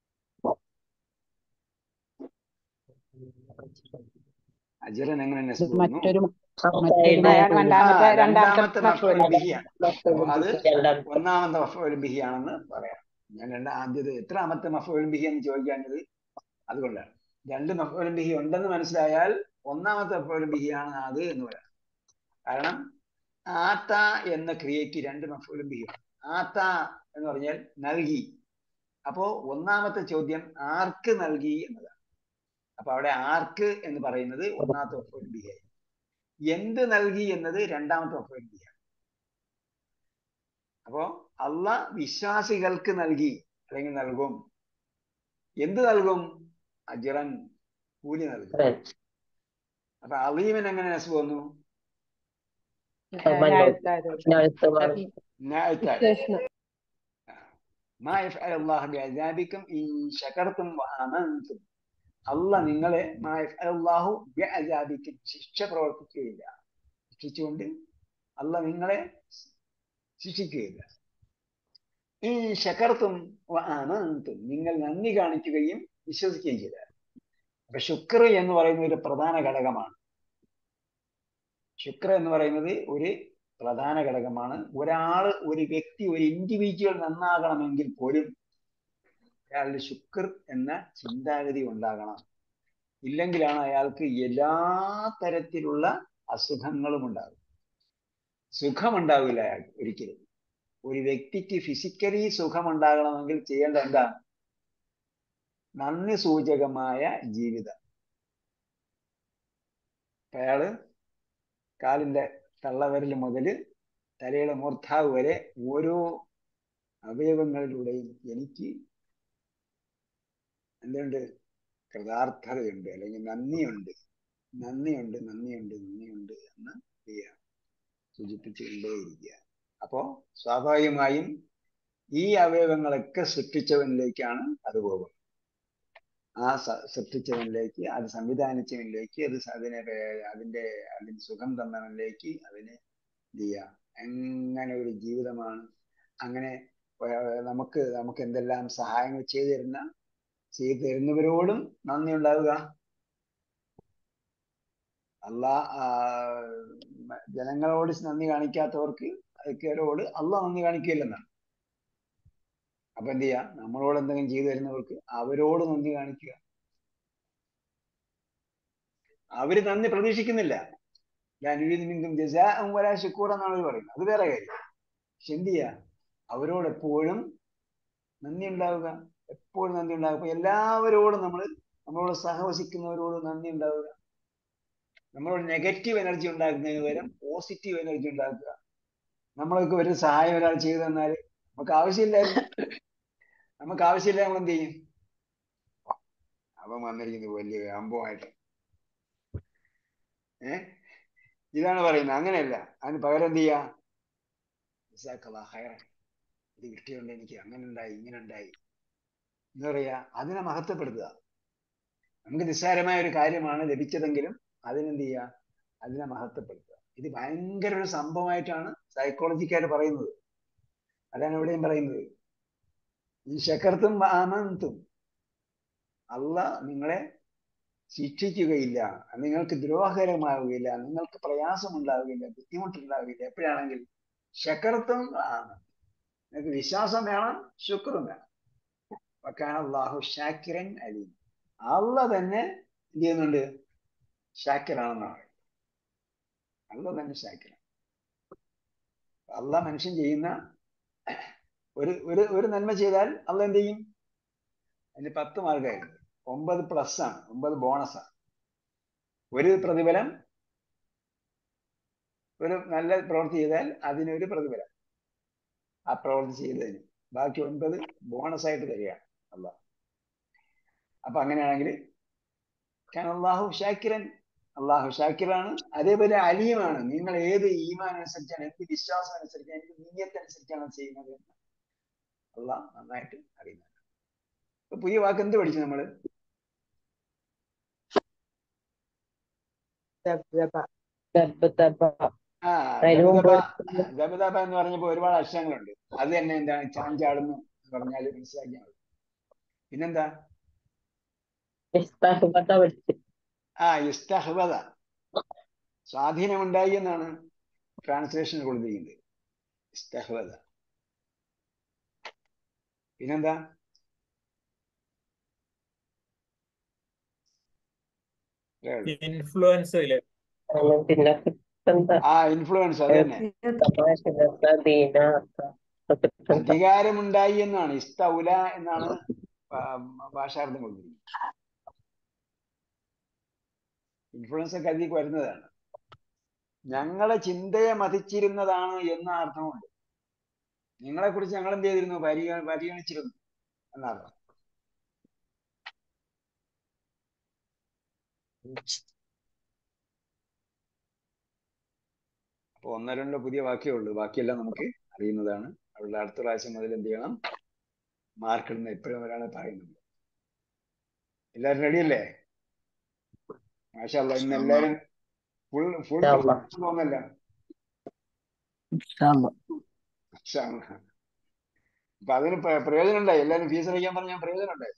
Speaker 1: അജറിന് എങ്ങനെ നസ്ബ് വന്നു
Speaker 2: മറ്റൊരു
Speaker 4: മറ്റൊരു
Speaker 2: അയാൾ
Speaker 1: ആ
Speaker 2: രണ്ടാമത്തെ രണ്ടാമത്തെ
Speaker 1: രണ്ടാമത്തെ
Speaker 2: മഫ്ഊൽ
Speaker 1: മഫ്ഊൽ ബിഹിയാണ് അത്
Speaker 4: രണ്ടാം
Speaker 1: ഒന്നാമത്തെ മഫ്ഊൽ ബിഹി ആണെന്ന് പറയാം ഞാൻ രണ്ടാ ആദ്യത് എത്രാമത്തെ മഫ്ഊൽ ബിഹി എന്ന് ചോദിക്കാഞ്ഞത് അതുകൊണ്ടാണ് രണ്ട് മഫ്ഊൽ ബിഹി ഉണ്ടെന്ന് മനസ്സിലായാൽ ഒന്നാമത്തെ മഫ്ഊൽ ബിഹി ആണ് അത് എന്ന് പറയാം കാരണം ആത്ത എന്ന ക്രിയയ്ക്ക് രണ്ട് മഫ്ഊൽ ബിഹി ആത്ത എന്ന് പറഞ്ഞാൽ നൽകി അപ്പോ ഒന്നാമത്തെ ചോദ്യം ആർക്ക് നൽകി എന്നതാണ് അപ്പൊ അവിടെ ആർക്ക് എന്ന് പറയുന്നത് ഒന്നാമത്തെ മഫ്ഊൽ ബിഹി ആയി എന്ത് നൽകി എന്നത് രണ്ടാമത്തെ മഫ്ഊൽ ബിഹി അപ്പോ അള്ള വിശ്വാസികൾക്ക് നൽകി അല്ലെങ്കിൽ നൽകും എന്ത് നൽകും അജിറൻ കൂലി നൽകും അപ്പൊ അലീമൻ എങ്ങനെ നസ്ബ് വന്നു
Speaker 2: ന്യായത്തായതുകൊണ്ട്
Speaker 1: നഅ്താൽ.
Speaker 5: വിശേഷണം
Speaker 1: മാ യഫ്അലു അല്ലാഹു ബിഅദാബിക്കും ഇൻ ശകർതും വആമൻതും അല്ല നിങ്ങളെ മാ യഫ്അലു അല്ലാഹു ബിഅദാബിക്കും ശിക്ഷ പ്രവർത്തിക്കുകയില്ല ശിക്ഷിച്ചുകൊണ്ട് അല്ല നിങ്ങളെ ശിക്ഷിക്കുകയില്ല ഇൻ ശകർത്തും വആമൻതും നിങ്ങൾ നന്ദി കാണിക്കുകയും വിശ്വസിക്കുകയും ചെയ്താൽ അപ്പൊ ശുക്ർ എന്ന് പറയുന്ന ഒരു പ്രധാന ഘടകമാണ് ശുക്ർ എന്ന് പറയുന്നത് ഒരു പ്രധാന ഘടകമാണ് ഒരാൾ ഒരു വ്യക്തി ഒരു ഇൻഡിവിജ്വൽ നന്നാകണമെങ്കിൽ പോലും അയാളുടെ ശുക്ർ എന്ന ചിന്താഗതി ഉണ്ടാകണം ഇല്ലെങ്കിലാണ് അയാൾക്ക് എല്ലാ തരത്തിലുള്ള അസുഖങ്ങളും ഉണ്ടാകും സുഖമുണ്ടാവില്ല അയാൾക്ക് ഒരിക്കലും ഒരു വ്യക്തിക്ക് ഫിസിക്കലി സുഖമുണ്ടാകണമെങ്കിൽ ചെയ്യേണ്ട എന്താ നന്ദി സൂചകമായ ജീവിതം അപ്പൊ അയാള് കാലിന്റെ തള്ളവിരൽ മുതൽ തലയുടെ മൂർധാവ് വരെ ഓരോ അവയവങ്ങളിലൂടെയും എനിക്ക് എന്തുണ്ട് കൃതാർത്ഥതയുണ്ട് അല്ലെങ്കിൽ നന്ദിയുണ്ട് നന്ദിയുണ്ട് നന്ദിയുണ്ട് നന്ദിയുണ്ട് എന്ന് ചെയ്യാം സൂചിപ്പിച്ചുകൊണ്ടേയിരിക്കുക അപ്പോ സ്വാഭാവികമായും ഈ അവയവങ്ങളൊക്കെ സൃഷ്ടിച്ചവനിലേക്കാണ് അത് പോകുന്നത് ആ സ- സൃഷ്ടിച്ചവനിലേക്ക് അത് സംവിധാനിച്ചവനിലേക്ക് അത് സ- അതിനെ വേ- അതിന്റെ അതിന് സുഖം തന്നവനിലേക്ക് അതിനെ എന്ത് ചെയ്യാം അങ്ങനെ ഒരു ജീവിതമാണ് അങ്ങനെ ഏർ നമുക്ക് നമുക്ക് എന്തെല്ലാം സഹായങ്ങൾ ചെയ്തു തരുന്ന ചെയ്തു തരുന്നവരോടും നന്ദി ഉണ്ടാവുക അല്ലാ ആ, മ- ജനങ്ങളോട് നന്ദി കാണിക്കാത്തവർക്ക് അതൊക്കെയോട് അല്ല നന്ദി കാണിക്കില്ലെന്നാണ് അപ്പൊ എന്ത് ചെയ്യാ നമ്മളോട് എന്തെങ്കിലും ചെയ്തു തരുന്നവർക്ക് അവരോട് നന്ദി കാണിക്കുക അവര് നന്ദി പ്രതീക്ഷിക്കുന്നില്ല ഞാൻ നിന്നും ജസാഅൻ വലാ ശുക്കൂർ എന്നാണ് അവര് പറയുന്നത് അത് വേറെ കാര്യം പക്ഷെ എന്ത് ചെയ്യാ അവരോട് എപ്പോഴും നന്ദി ഉണ്ടാവുക എപ്പോഴും നന്ദി ഉണ്ടാവുക അപ്പൊ എല്ലാവരോടും നമ്മൾ നമ്മളോട് സഹവസിക്കുന്നവരോട് നന്ദി ഉണ്ടാവുക നമ്മളോട് നെഗറ്റീവ് എനർജി ഉണ്ടാക്കുന്നതിന് പകരം പോസിറ്റീവ് എനർജി ഉണ്ടാക്കുക നമ്മളൊക്കെ ഒരു സഹായം ഒരാൾ ചെയ്തു തന്നാൽ നമുക്ക് ആവശ്യമില്ലായിരുന്നു നമുക്ക് ആവശ്യമില്ല നമ്മൾ എന്ത് ചെയ്യും അവൻ വന്നിരിക്കുന്നത് വലിയ അമ്പമായിട്ട് ഏ ഇതാണ് പറയുന്നത് അങ്ങനെയല്ല അതിന് പകരം എന്ത് ചെയ്യാ ജസാക്കല്ലാഹ് ഖൈറൻ. ഇത് കിട്ടിയോണ്ട് എനിക്ക് അങ്ങനെ ഉണ്ടായി ഇങ്ങനെ ഉണ്ടായി എന്താ പറയാ അതിനെ മഹത്വപ്പെടുത്തുക നമുക്ക് നിസ്സാരമായ ഒരു കാര്യമാണ് ലഭിച്ചതെങ്കിലും അതിനെന്ത് ചെയ്യുക അതിനെ മഹത്വപ്പെടുത്തുക ഇത് ഭയങ്കര ഒരു സംഭവമായിട്ടാണ് സൈക്കോളജിക്കാർ പറയുന്നത് അതാണ് ഇവിടെയും പറയുന്നത് ഈ ശക്കർത്തും ആമന്തും അല്ല നിങ്ങളെ ശിക്ഷിക്കുകയില്ല നിങ്ങൾക്ക് ദ്രോഹകരമാവുകയില്ല നിങ്ങൾക്ക് പ്രയാസമുണ്ടാവുകയില്ല ബുദ്ധിമുട്ടുണ്ടാവുകയില്ല എപ്പോഴാണെങ്കിൽ ശക്കർത്തും ആണ് നിങ്ങൾക്ക് വിശ്വാസം വേണം ശുക്രും വേണം വക്കാൻ അള്ളാഹു ഷാക്കിരൻ അലീം അല്ല തന്നെ എന്ത് ചെയ്യുന്നുണ്ട് ഷാക്കിറാണെന്നാണ് അല്ല തന്നെ ഷാക്കിറാണ് അല്ല മനുഷ്യൻ ചെയ്യുന്ന ഒരു ഒരു ഒരു നന്മ ചെയ്താൽ അല്ല എന്ത് ചെയ്യും അതിന് പത്ത് മാർഗമായിരുന്നു ഒമ്പത് പ്ലസ് ആണ് ഒമ്പത് ബോണസ് ആണ് ഒരു പ്രതിഫലം ഒരു നല്ല പ്രവൃത്തി ചെയ്താൽ അതിനൊരു പ്രതിഫലം ആ പ്രവൃത്തി ചെയ്തതിന് ബാക്കി ഒൻപത് ബോണസ് ആയിട്ട് തരികയാണ് അല്ല അപ്പൊ അങ്ങനെയാണെങ്കിൽ കാരണം അള്ളാഹു ഷാക്കിരൻ അള്ളാഹു ഷാക്കിറാണ് അതേപോലെ അലീമാണ് നിങ്ങൾ ഏത് ഈമാൻ അനുസരിച്ചാണ് എന്ത് വിശ്വാസം അനുസരിച്ചാണ് എന്ത് നീയത്ത് അനുസരിച്ചാണ് ചെയ്യുന്നത് എന്ന് അള്ളാഹ് നന്നായിട്ട് അറിയുന്നുണ്ട് ഇപ്പൊ പുതിയ വാക്ക് എന്ത് പഠിച്ചു നമ്മള്
Speaker 2: ദബ്ദബ.
Speaker 4: ദബ് ദബ
Speaker 1: ആ
Speaker 4: അതിന് മുമ്പ്
Speaker 1: ദബദബ ദബദബ എന്ന് പറഞ്ഞപ്പോ ഒരുപാട് അക്ഷരങ്ങളുണ്ട് അത് തന്നെ എന്താണ് ചാഞ്ചാടുന്നു എന്ന് പറഞ്ഞാൽ മനസ്സിലാക്കിയാൽ മതി പിന്നെന്താ
Speaker 4: ഇസ്തഹ്ബത പഠിച്ചു
Speaker 1: ആ ഇസ്തഹ്വത സ്വാധീനമുണ്ടായി എന്നാണ് ട്രാൻസ്ലേഷൻ കൊടുത്തിരിക്കുന്നത് ഇസ്തഹ്വത പിന്നെന്താ ഇത്രയേ ഉള്ളൂ.
Speaker 3: ഇൻഫ്ലുവൻസ് ഇല്ലേ
Speaker 4: അങ്ങനെ പിന്നെ എന്താ
Speaker 1: ആ ഇൻഫ്ലുവൻസ് അത് തന്നെ
Speaker 4: തമാശ ദീന ഒക്കെ എന്താ
Speaker 1: അധികാരമുണ്ടായി എന്നാണ് ഇസ്തൗല എന്നാണ് ഭാ- ഭാഷാർത്ഥം കൊടുത്തിരിക്കുന്നത് ഇൻഫ്ലുവൻസ് ഒക്കെ അതിലേക്ക് വരുന്നതാണ് ഞങ്ങളെ ചിന്തയെ മതിച്ചിരുന്നതാണ് എന്ന അർത്ഥമുണ്ട് നിങ്ങളെ കുറിച്ച് ഞങ്ങൾ എന്ത് ചെയ്തിരുന്നു പരിഗ പരിഗണിച്ചിരുന്നു എന്നർത്ഥം അപ്പൊ ഒന്നോ രണ്ടോ പുതിയ വാക്യമേ ഉള്ളൂ ബാക്കിയെല്ലാം നമുക്ക് അറിയുന്നതാണ് അവളുടെ അടുത്ത പ്രാവശ്യം മുതൽ എന്ത് ചെയ്യണം മാർക്ക് ഇടുന്ന എപ്പോഴും ഒരാളെ പറയുന്നുണ്ട് എല്ലാരും റെഡിയല്ലേ മാഷല്ല ഇന്ന് എല്ലാരും ഫുൾ ഫുൾ
Speaker 4: ഇൻഷാല്ലാ.
Speaker 1: തോന്നല്ല
Speaker 6: ഇൻഷാല്ലാ.
Speaker 1: അപ്പൊ അതിന് പ്ര- പ്രയോജനം ഉണ്ടായി എല്ലാരും ഫീസ് അടയ്ക്കാൻ പറഞ്ഞാൽ പ്രയോജനം ഉണ്ടായി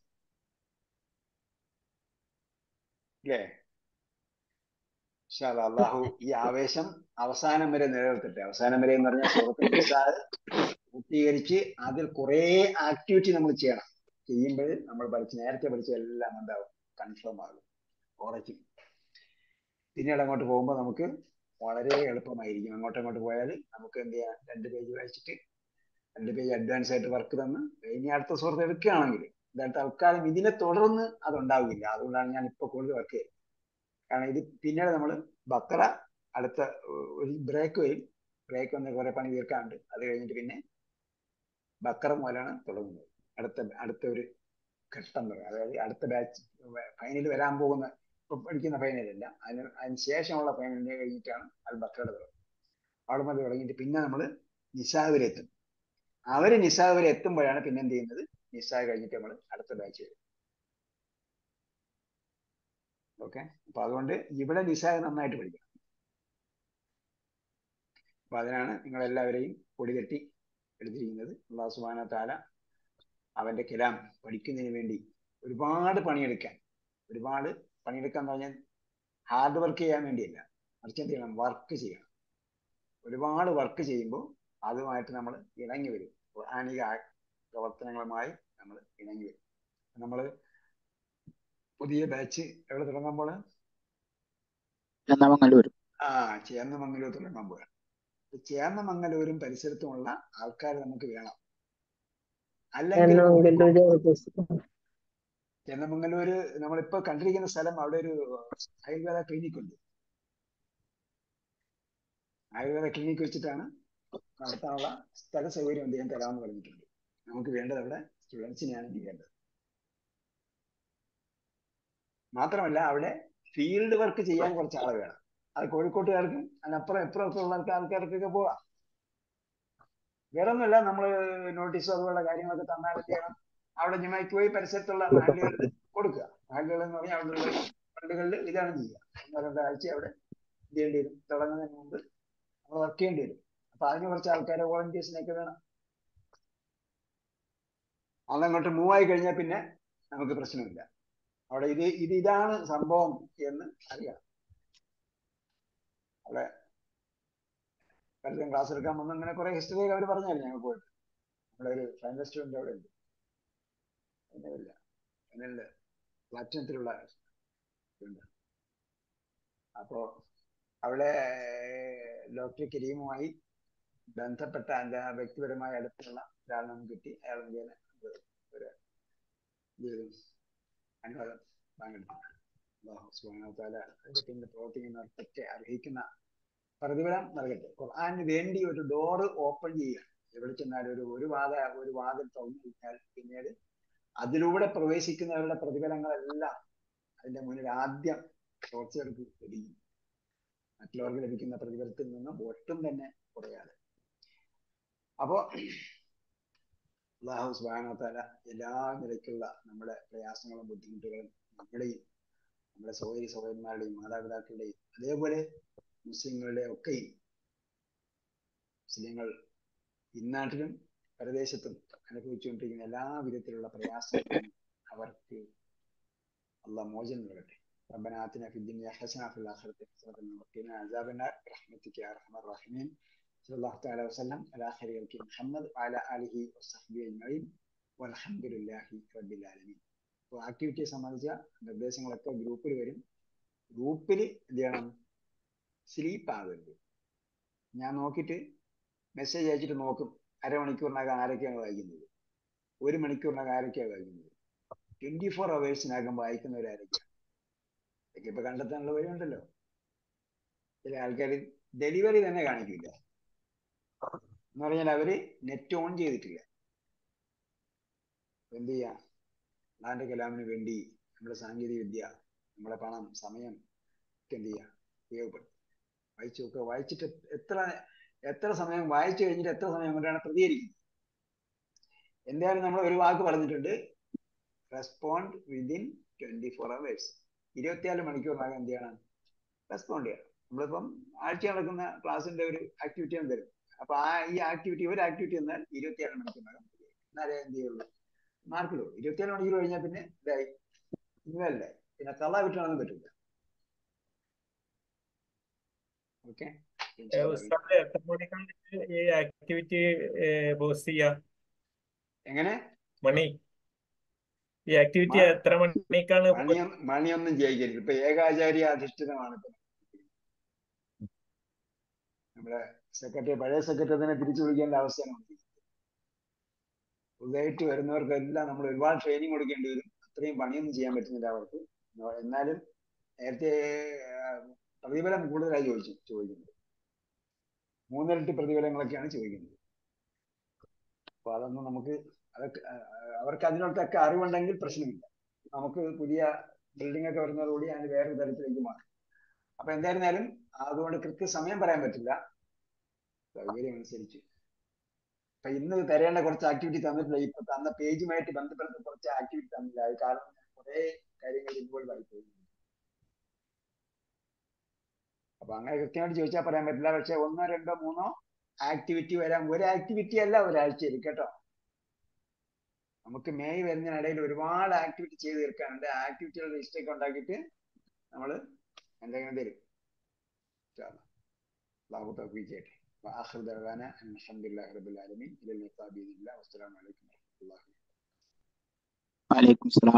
Speaker 1: അല്ലേ ഇൻഷാ അല്ലാ, അള്ളാഹു ഈ ആവേശം അവസാനം വരെ നിലനിർത്തട്ടെ അവസാനം വരെ എന്ന് പറഞ്ഞാൽ സൂറത്തുൽ നിസാ പൂർത്തീകരിച്ച് അതിൽ കുറേ ആക്ടിവിറ്റി നമ്മൾ ചെയ്യണം ചെയ്യുമ്പോൾ നമ്മൾ പഠിച്ച് നേരത്തെ പഠിച്ച എല്ലാം എന്താവും കൺഫേം ആകും ഉറയ്ക്കും പിന്നീട് അങ്ങോട്ട് പോകുമ്പോൾ നമുക്ക് വളരെ എളുപ്പമായിരിക്കും അങ്ങോട്ടും അങ്ങോട്ട് പോയാൽ നമുക്ക് എന്ത് ചെയ്യാം രണ്ട് പേജ് വായിച്ചിട്ട് രണ്ട് പേജ് അഡ്വാൻസ് ആയിട്ട് വർക്ക് തന്ന് ഇനി അടുത്ത സുഹൃത്ത് എടുക്കുകയാണെങ്കിൽ എന്തായാലും തൽക്കാലം ഇതിനെ തുടർന്ന് അതുണ്ടാവില്ല അതുകൊണ്ടാണ് ഞാൻ ഇപ്പൊ കൂടുതൽ വർക്ക് ചെയ്യുന്നത് കാരണം ഇത് പിന്നീട് നമ്മൾ ബക്കറ അടുത്ത ഏർ, ഒരു ബ്രേക്ക് വരും ബ്രേക്ക് വന്ന് കുറെ പണി തീർക്കാനുണ്ട് അത് കഴിഞ്ഞിട്ട് പിന്നെ ബക്കറ മുതലാണ് തുടങ്ങുന്നത് അടുത്ത അടുത്ത ഒരു ഘട്ടം തുടങ്ങും അതായത് അടുത്ത ബാച്ച് ഫൈനൽ വരാൻ പോകുന്ന ഇപ്പൊ പഠിക്കുന്ന ഫൈനലല്ല അതിന് അതിന് ശേഷമുള്ള ഫൈനലിനെ കഴിഞ്ഞിട്ടാണ് അൽ ബക്കറയുടെ തുടങ്ങുന്നത് അവിടെ മുതൽ തുടങ്ങിയിട്ട് പിന്നെ നമ്മൾ നിസാ വരെ എത്തും അവര് നിസാ വരെ എത്തുമ്പോഴാണ് പിന്നെ എന്ത് ചെയ്യുന്നത് നിസാ കഴിഞ്ഞിട്ട് നമ്മൾ അടുത്ത ബാച്ച് വരും ഓക്കെ അപ്പൊ അതുകൊണ്ട് ഇവിടെ നിസാ നന്നായിട്ട് പഠിക്കണം അപ്പൊ അതിനാണ് നിങ്ങൾ എല്ലാവരെയും കൊടികെട്ടി എടുത്തിരിക്കുന്നത് അള്ളാഹു സുബാന താല അവന്റെ കലാം പഠിക്കുന്നതിന് വേണ്ടി ഒരുപാട് പണിയെടുക്കാൻ ഒരുപാട് പണിയെടുക്കാൻ എന്ന് പറഞ്ഞാൽ ഹാർഡ് വർക്ക് ചെയ്യാൻ വേണ്ടിയല്ല മറിച്ച് എന്ത് ചെയ്യണം വർക്ക് ചെയ്യണം ഒരുപാട് വർക്ക് ചെയ്യുമ്പോൾ അതുമായിട്ട് നമ്മൾ ഇണങ്ങി വരും ഖുർആാനിക ആ- പ്രവർത്തനങ്ങളുമായി നമ്മൾ ഇണങ്ങി വരും നമ്മൾ പുതിയ ബാച്ച് എവിടെ തുടങ്ങുമ്പോൾ
Speaker 7: ചെന്നമംഗലൂർ
Speaker 1: ആ ചേന്നമംഗലൂർ തുടങ്ങാൻ പോവാണ് ചേന്നമംഗലൂരും പരിസരത്തുമുള്ള ആൾക്കാർ നമുക്ക് വേണം അല്ലെങ്കിൽ
Speaker 4: എന്നെങ്കിലും
Speaker 1: ചേന്നമംഗലൂര് നമ്മളിപ്പോ കണ്ടിരിക്കുന്ന സ്ഥലം അവിടെ ഒരു ആയുർവേദ ക്ലിനിക് ഉണ്ട് ആയുർവേദ ക്ലിനിക് വെച്ചിട്ടാണ് നടത്താനുള്ള സ്ഥല സൗകര്യം അദ്ദേഹം തരാമെന്ന് പറഞ്ഞിട്ടുണ്ട് നമുക്ക് വേണ്ടത് അവിടെ സ്റ്റുഡൻസിനെയാണ് ഇനി വേണ്ടത് മാത്രമല്ല അവിടെ ഫീൽഡ് വർക്ക് ചെയ്യാൻ കുറച്ച് ആൾ വേണം അത് കോഴിക്കോട്ടുകാർക്കും അതിനപ്പുറം ഇപ്പുറം ഒക്കെ ഉള്ള ആൾക്കാർക്കൊക്കെ പോവാം വേറെ ഒന്നുമില്ല നമ്മൾ നോട്ടീസോ അതുപോലുള്ള കാര്യങ്ങളൊക്കെ തന്നാൽ എന്ത് ചെയ്യണം അവിടെ ജുമാക്ക് പോയി പരിസരത്തുള്ള മഹല്ലുകളിൽ കൊടുക്കുക മഹല്ലുകൾ എന്ന് പറഞ്ഞാൽ അവിടെയുള്ള ഫണ്ടുകളിൽ ഇതാണ് ചെയ്യുക ഒന്നോ രണ്ടോ ആഴ്ച അവിടെ എന്ത് ചെയ്യേണ്ടി വരും തുടങ്ങുന്നതിന് മുമ്പ് നമ്മൾ വർക്ക് ചെയ്യേണ്ടി വരും അപ്പൊ അതിന് കുറച്ച് ആൾക്കാരെ വോളണ്ടിയേഴ്സിനെയൊക്കെ വേണം അതങ്ങോട്ട് മൂവ് ആയി കഴിഞ്ഞാൽ പിന്നെ നമുക്ക് പ്രശ്നമില്ല അവിടെ ഇത് ഇത് ഇതാണ് സംഭവം എന്ന് അറിയാം അവിടെ പലരും ക്ലാസ് എടുക്കാൻ വന്ന് അങ്ങനെ കുറെ ഹിസ്റ്ററി അവർ പറഞ്ഞായിരുന്നു ഞങ്ങൾ പോയിട്ട് നമ്മുടെ ഒരു ഫൈനൽ സ്റ്റുഡന്റ് അവിടെ ഉണ്ട് ഫൈനലില്ല ഫൈനലില് പ്ലാറ്റിനത്തിലുള്ള ഉണ്ട് അപ്പോ അവിടെ ഡോക്ടർ കരീമുമായി ബന്ധപ്പെട്ട എൻ്റെ വ്യക്തിപരമായ അടുത്തുള്ള ഒരാൾ നമുക്ക് കിട്ടി അയാൾ മുഖേന ഒരു ഒരു ഇത് അനുവാദം പങ്കെടുത്തു അല്ലാഹു സുബ്ഹാനഹു വ തആല അതിന്റെ പിന്നിൽ പ്രവർത്തിക്കുന്നവർക്കൊക്കെ അർഹിക്കുന്ന പ്രതിഫലം നൽകട്ടെ ഖുർആന് വേണ്ടി ഒരു ഡോറ് ഓപ്പൺ ചെയ്യുക എവിടെ ചെന്നാലും ഒരു ഒരു വാത ഒരു വാതിൽ തുറന്നു കഴിഞ്ഞാൽ പിന്നീട് അതിലൂടെ പ്രവേശിക്കുന്നവരുടെ പ്രതിഫലങ്ങളെല്ലാം അതിന്റെ മുന്നിൽ ആദ്യം ചോർച്ചയെടുത്ത് ലഭിക്കും മറ്റുള്ളവർക്ക് ലഭിക്കുന്ന പ്രതിഫലത്തിൽ നിന്നും ഒട്ടും തന്നെ കുറയാതെ അപ്പോ അള്ളാഹു സുബാനത്താല എല്ലാ നിലയ്ക്കുള്ള നമ്മുടെ പ്രയാസങ്ങളും ബുദ്ധിമുട്ടുകളും നമ്മുടെയും നമ്മുടെ സഹോദരി സഹോദരന്മാരുടെയും മാതാപിതാക്കളുടെയും അതേപോലെ മുസ്ലിങ്ങളുടെ ഒക്കെയും മുസ്ലിങ്ങൾ ഇന്നാട്ടിലും പരദേശത്തും അനുഭവിച്ചുകൊണ്ടിരിക്കുന്ന എല്ലാ വിധത്തിലുള്ള പ്രയാസങ്ങളും അവർക്ക് അള്ളാഹ് മോചനം നൽകട്ടെ ربنا آتنا في الدنيا حسنة وفي الآخرة حسنة وقنا عذاب النار برحمتك يا أرحم الراحمين صلى الله تعالى وسلم على خير خلق محمد وعلى آله وصحبه أجمعين والحمد لله رب العالمين അപ്പോൾ ആക്ടിവിറ്റിയെ സംബന്ധിച്ച നിർദ്ദേശങ്ങളൊക്കെ ഗ്രൂപ്പിൽ വരും ഗ്രൂപ്പിൽ എന്ത് ചെയ്യണം സ്ലീപ്പ് ആകരുത് ഞാൻ നോക്കിയിട്ട് മെസ്സേജ് അയച്ചിട്ട് നോക്കും അരമണിക്കൂറിനകം ആരൊക്കെയാണ് വായിക്കുന്നത് ഒരു മണിക്കൂറിനകം ആരൊക്കെയാണ് വായിക്കുന്നത് ട്വന്റി ഫോർ അവേഴ്സിനകം വായിക്കുന്നവരായിരിക്കും ഇതൊക്കെ ഇപ്പൊ കണ്ടെത്താനുള്ള വഴിയുണ്ടല്ലോ ചില ആൾക്കാർ ഡെലിവറി തന്നെ കാണിക്കില്ല എന്ന് പറഞ്ഞാൽ അവര് നെറ്റ് ഓൺ ചെയ്തിട്ടില്ല എന്ത് ചെയ്യാം അള്ളാന്റെ കലാമിന് വേണ്ടി നമ്മുടെ സാങ്കേതിക വിദ്യ നമ്മുടെ പണം സമയം ഒക്കെ എന്ത് ചെയ്യാം ഉപയോഗപ്പെടുത്തും വായിച്ചു നോക്കുക വായിച്ചിട്ട് എത്ര എത്ര സമയം വായിച്ചു കഴിഞ്ഞിട്ട് എത്ര സമയം കൊണ്ടാണ് പ്രതികരിക്കുന്നത് എന്തായാലും നമ്മൾ ഒരു വാക്ക് പറഞ്ഞിട്ടുണ്ട് respond within twenty four hours ഇരുപത്തിനാല് മണിക്കൂറിനകം എന്ത് ചെയ്യണം റെസ്പോണ്ട് ചെയ്യണം നമ്മളിപ്പം ആഴ്ച നടക്കുന്ന ക്ലാസ്സിന്റെ ഒരു ആക്ടിവിറ്റിയാണ് തരും അപ്പൊ ആ ഈ ആക്ടിവിറ്റി ഒരു ആക്ടിവിറ്റി എന്നാൽ ഇരുപത്തിയാറ് മണിക്കൂറിനകം എന്നാലേ എന്ത് ചെയ്യുള്ളൂ മാർക്ക് ഇടുള്ളൂ ഇരുപത്തിയാറ് മണിക്കൂർ കഴിഞ്ഞാൽ പിന്നെ ഇതായി ഇന്നല്ലേ പിന്നെ കള്ള വിട്ടാണെന്ന് പറ്റില്ല ഓക്കെ
Speaker 8: ഉസ്താദ് എത്ര മണിക്കാണ് ഈ ആക്ടിവിറ്റി പോസ്റ്റ് ചെയ്യാ
Speaker 1: എങ്ങനെ
Speaker 8: മണി ഈ ആക്ടിവിറ്റി
Speaker 1: മ-
Speaker 8: എത്ര മണിക്കാണ്
Speaker 1: മണിയൊന്നും മണിയൊന്നും ജയിക്കരുത് ഇപ്പൊ ഏകാചാര്യ അധിഷ്ഠിതമാണ് ഇപ്പൊ നമ്മുടെ സെക്രട്ടറി പഴയ സെക്രട്ടറി തന്നെ തിരിച്ചു വിളിക്കേണ്ട അവസ്ഥയാണ് വന്നിരിക്കുന്നത് പുതുതായിട്ട് വരുന്നവർക്കെല്ലാം നമ്മൾ ഒരുപാട് ട്രെയിനിങ് കൊടുക്കേണ്ടി വരും അത്രയും പണിയൊന്നും ചെയ്യാൻ പറ്റുന്നില്ല അവർക്ക് എന്നാലും നേരത്തെ ആ, പ്രതിഫലം കൂടുതലായി ചോദിച്ചു ചോദിക്കുന്നത് മൂന്നിരട്ടി പ്രതിഫലങ്ങളൊക്കെയാണ് ചോദിക്കുന്നത് അപ്പൊ അതൊന്നും നമുക്ക് അതൊക്കെ ആ, അവർക്ക് അതിനൊക്കെ അറിവുണ്ടെങ്കിൽ പ്രശ്നമില്ല നമുക്ക് പുതിയ ബിൽഡിംഗ് ഒക്കെ വരുന്നതോടുകൂടി അതിന് വേറൊരു തരത്തിലേക്ക് മാറും അപ്പൊ എന്തായിരുന്നാലും അതുകൊണ്ട് കൃത്യസമയം പറയാൻ പറ്റില്ല സൗകര്യം അനുസരിച്ച് അപ്പൊ ഇന്ന് തരേണ്ട കുറച്ച് ആക്ടിവിറ്റി തന്നിട്ടില്ല ഇപ്പൊ തന്ന പേജുമായിട്ട് ബന്ധപ്പെട്ട കുറച്ച് ആക്ടിവിറ്റി തന്നില്ല അത് കാരണം ഞാൻ കുറെ കാര്യങ്ങൾ ഇൻവോൾവ് ആയി പോയി അപ്പൊ അങ്ങനെ കൃത്യമായിട്ട് ചോദിച്ചാൽ പറയാൻ പറ്റില്ല പക്ഷെ ഒന്നോ രണ്ടോ മൂന്നോ ആക്ടിവിറ്റി വരാൻ ഒരു ആക്ടിവിറ്റി അല്ല ഒരാഴ്ചയിൽ കേട്ടോ നമുക്ക് മെയ് വരുന്നതിനിടയിൽ ഒരുപാട് ആക്ടിവിറ്റി ചെയ്ത് തീർക്കാനുണ്ട് ആക്ടിവിറ്റികളുടെ ലിസ്റ്റ് ഒക്കെ ഉണ്ടാക്കിയിട്ട് നമ്മൾ എന്തെങ്കിലും തരും അള്ളാഹു തൗഫീഖ് ചെയ്യട്ടെ وآخر دعوانا أن الحمد لله رب العالمين إلى اللقاء بإذن الله والسلام عليكم ورحمة الله
Speaker 7: വലൈക്കും സ്ലാം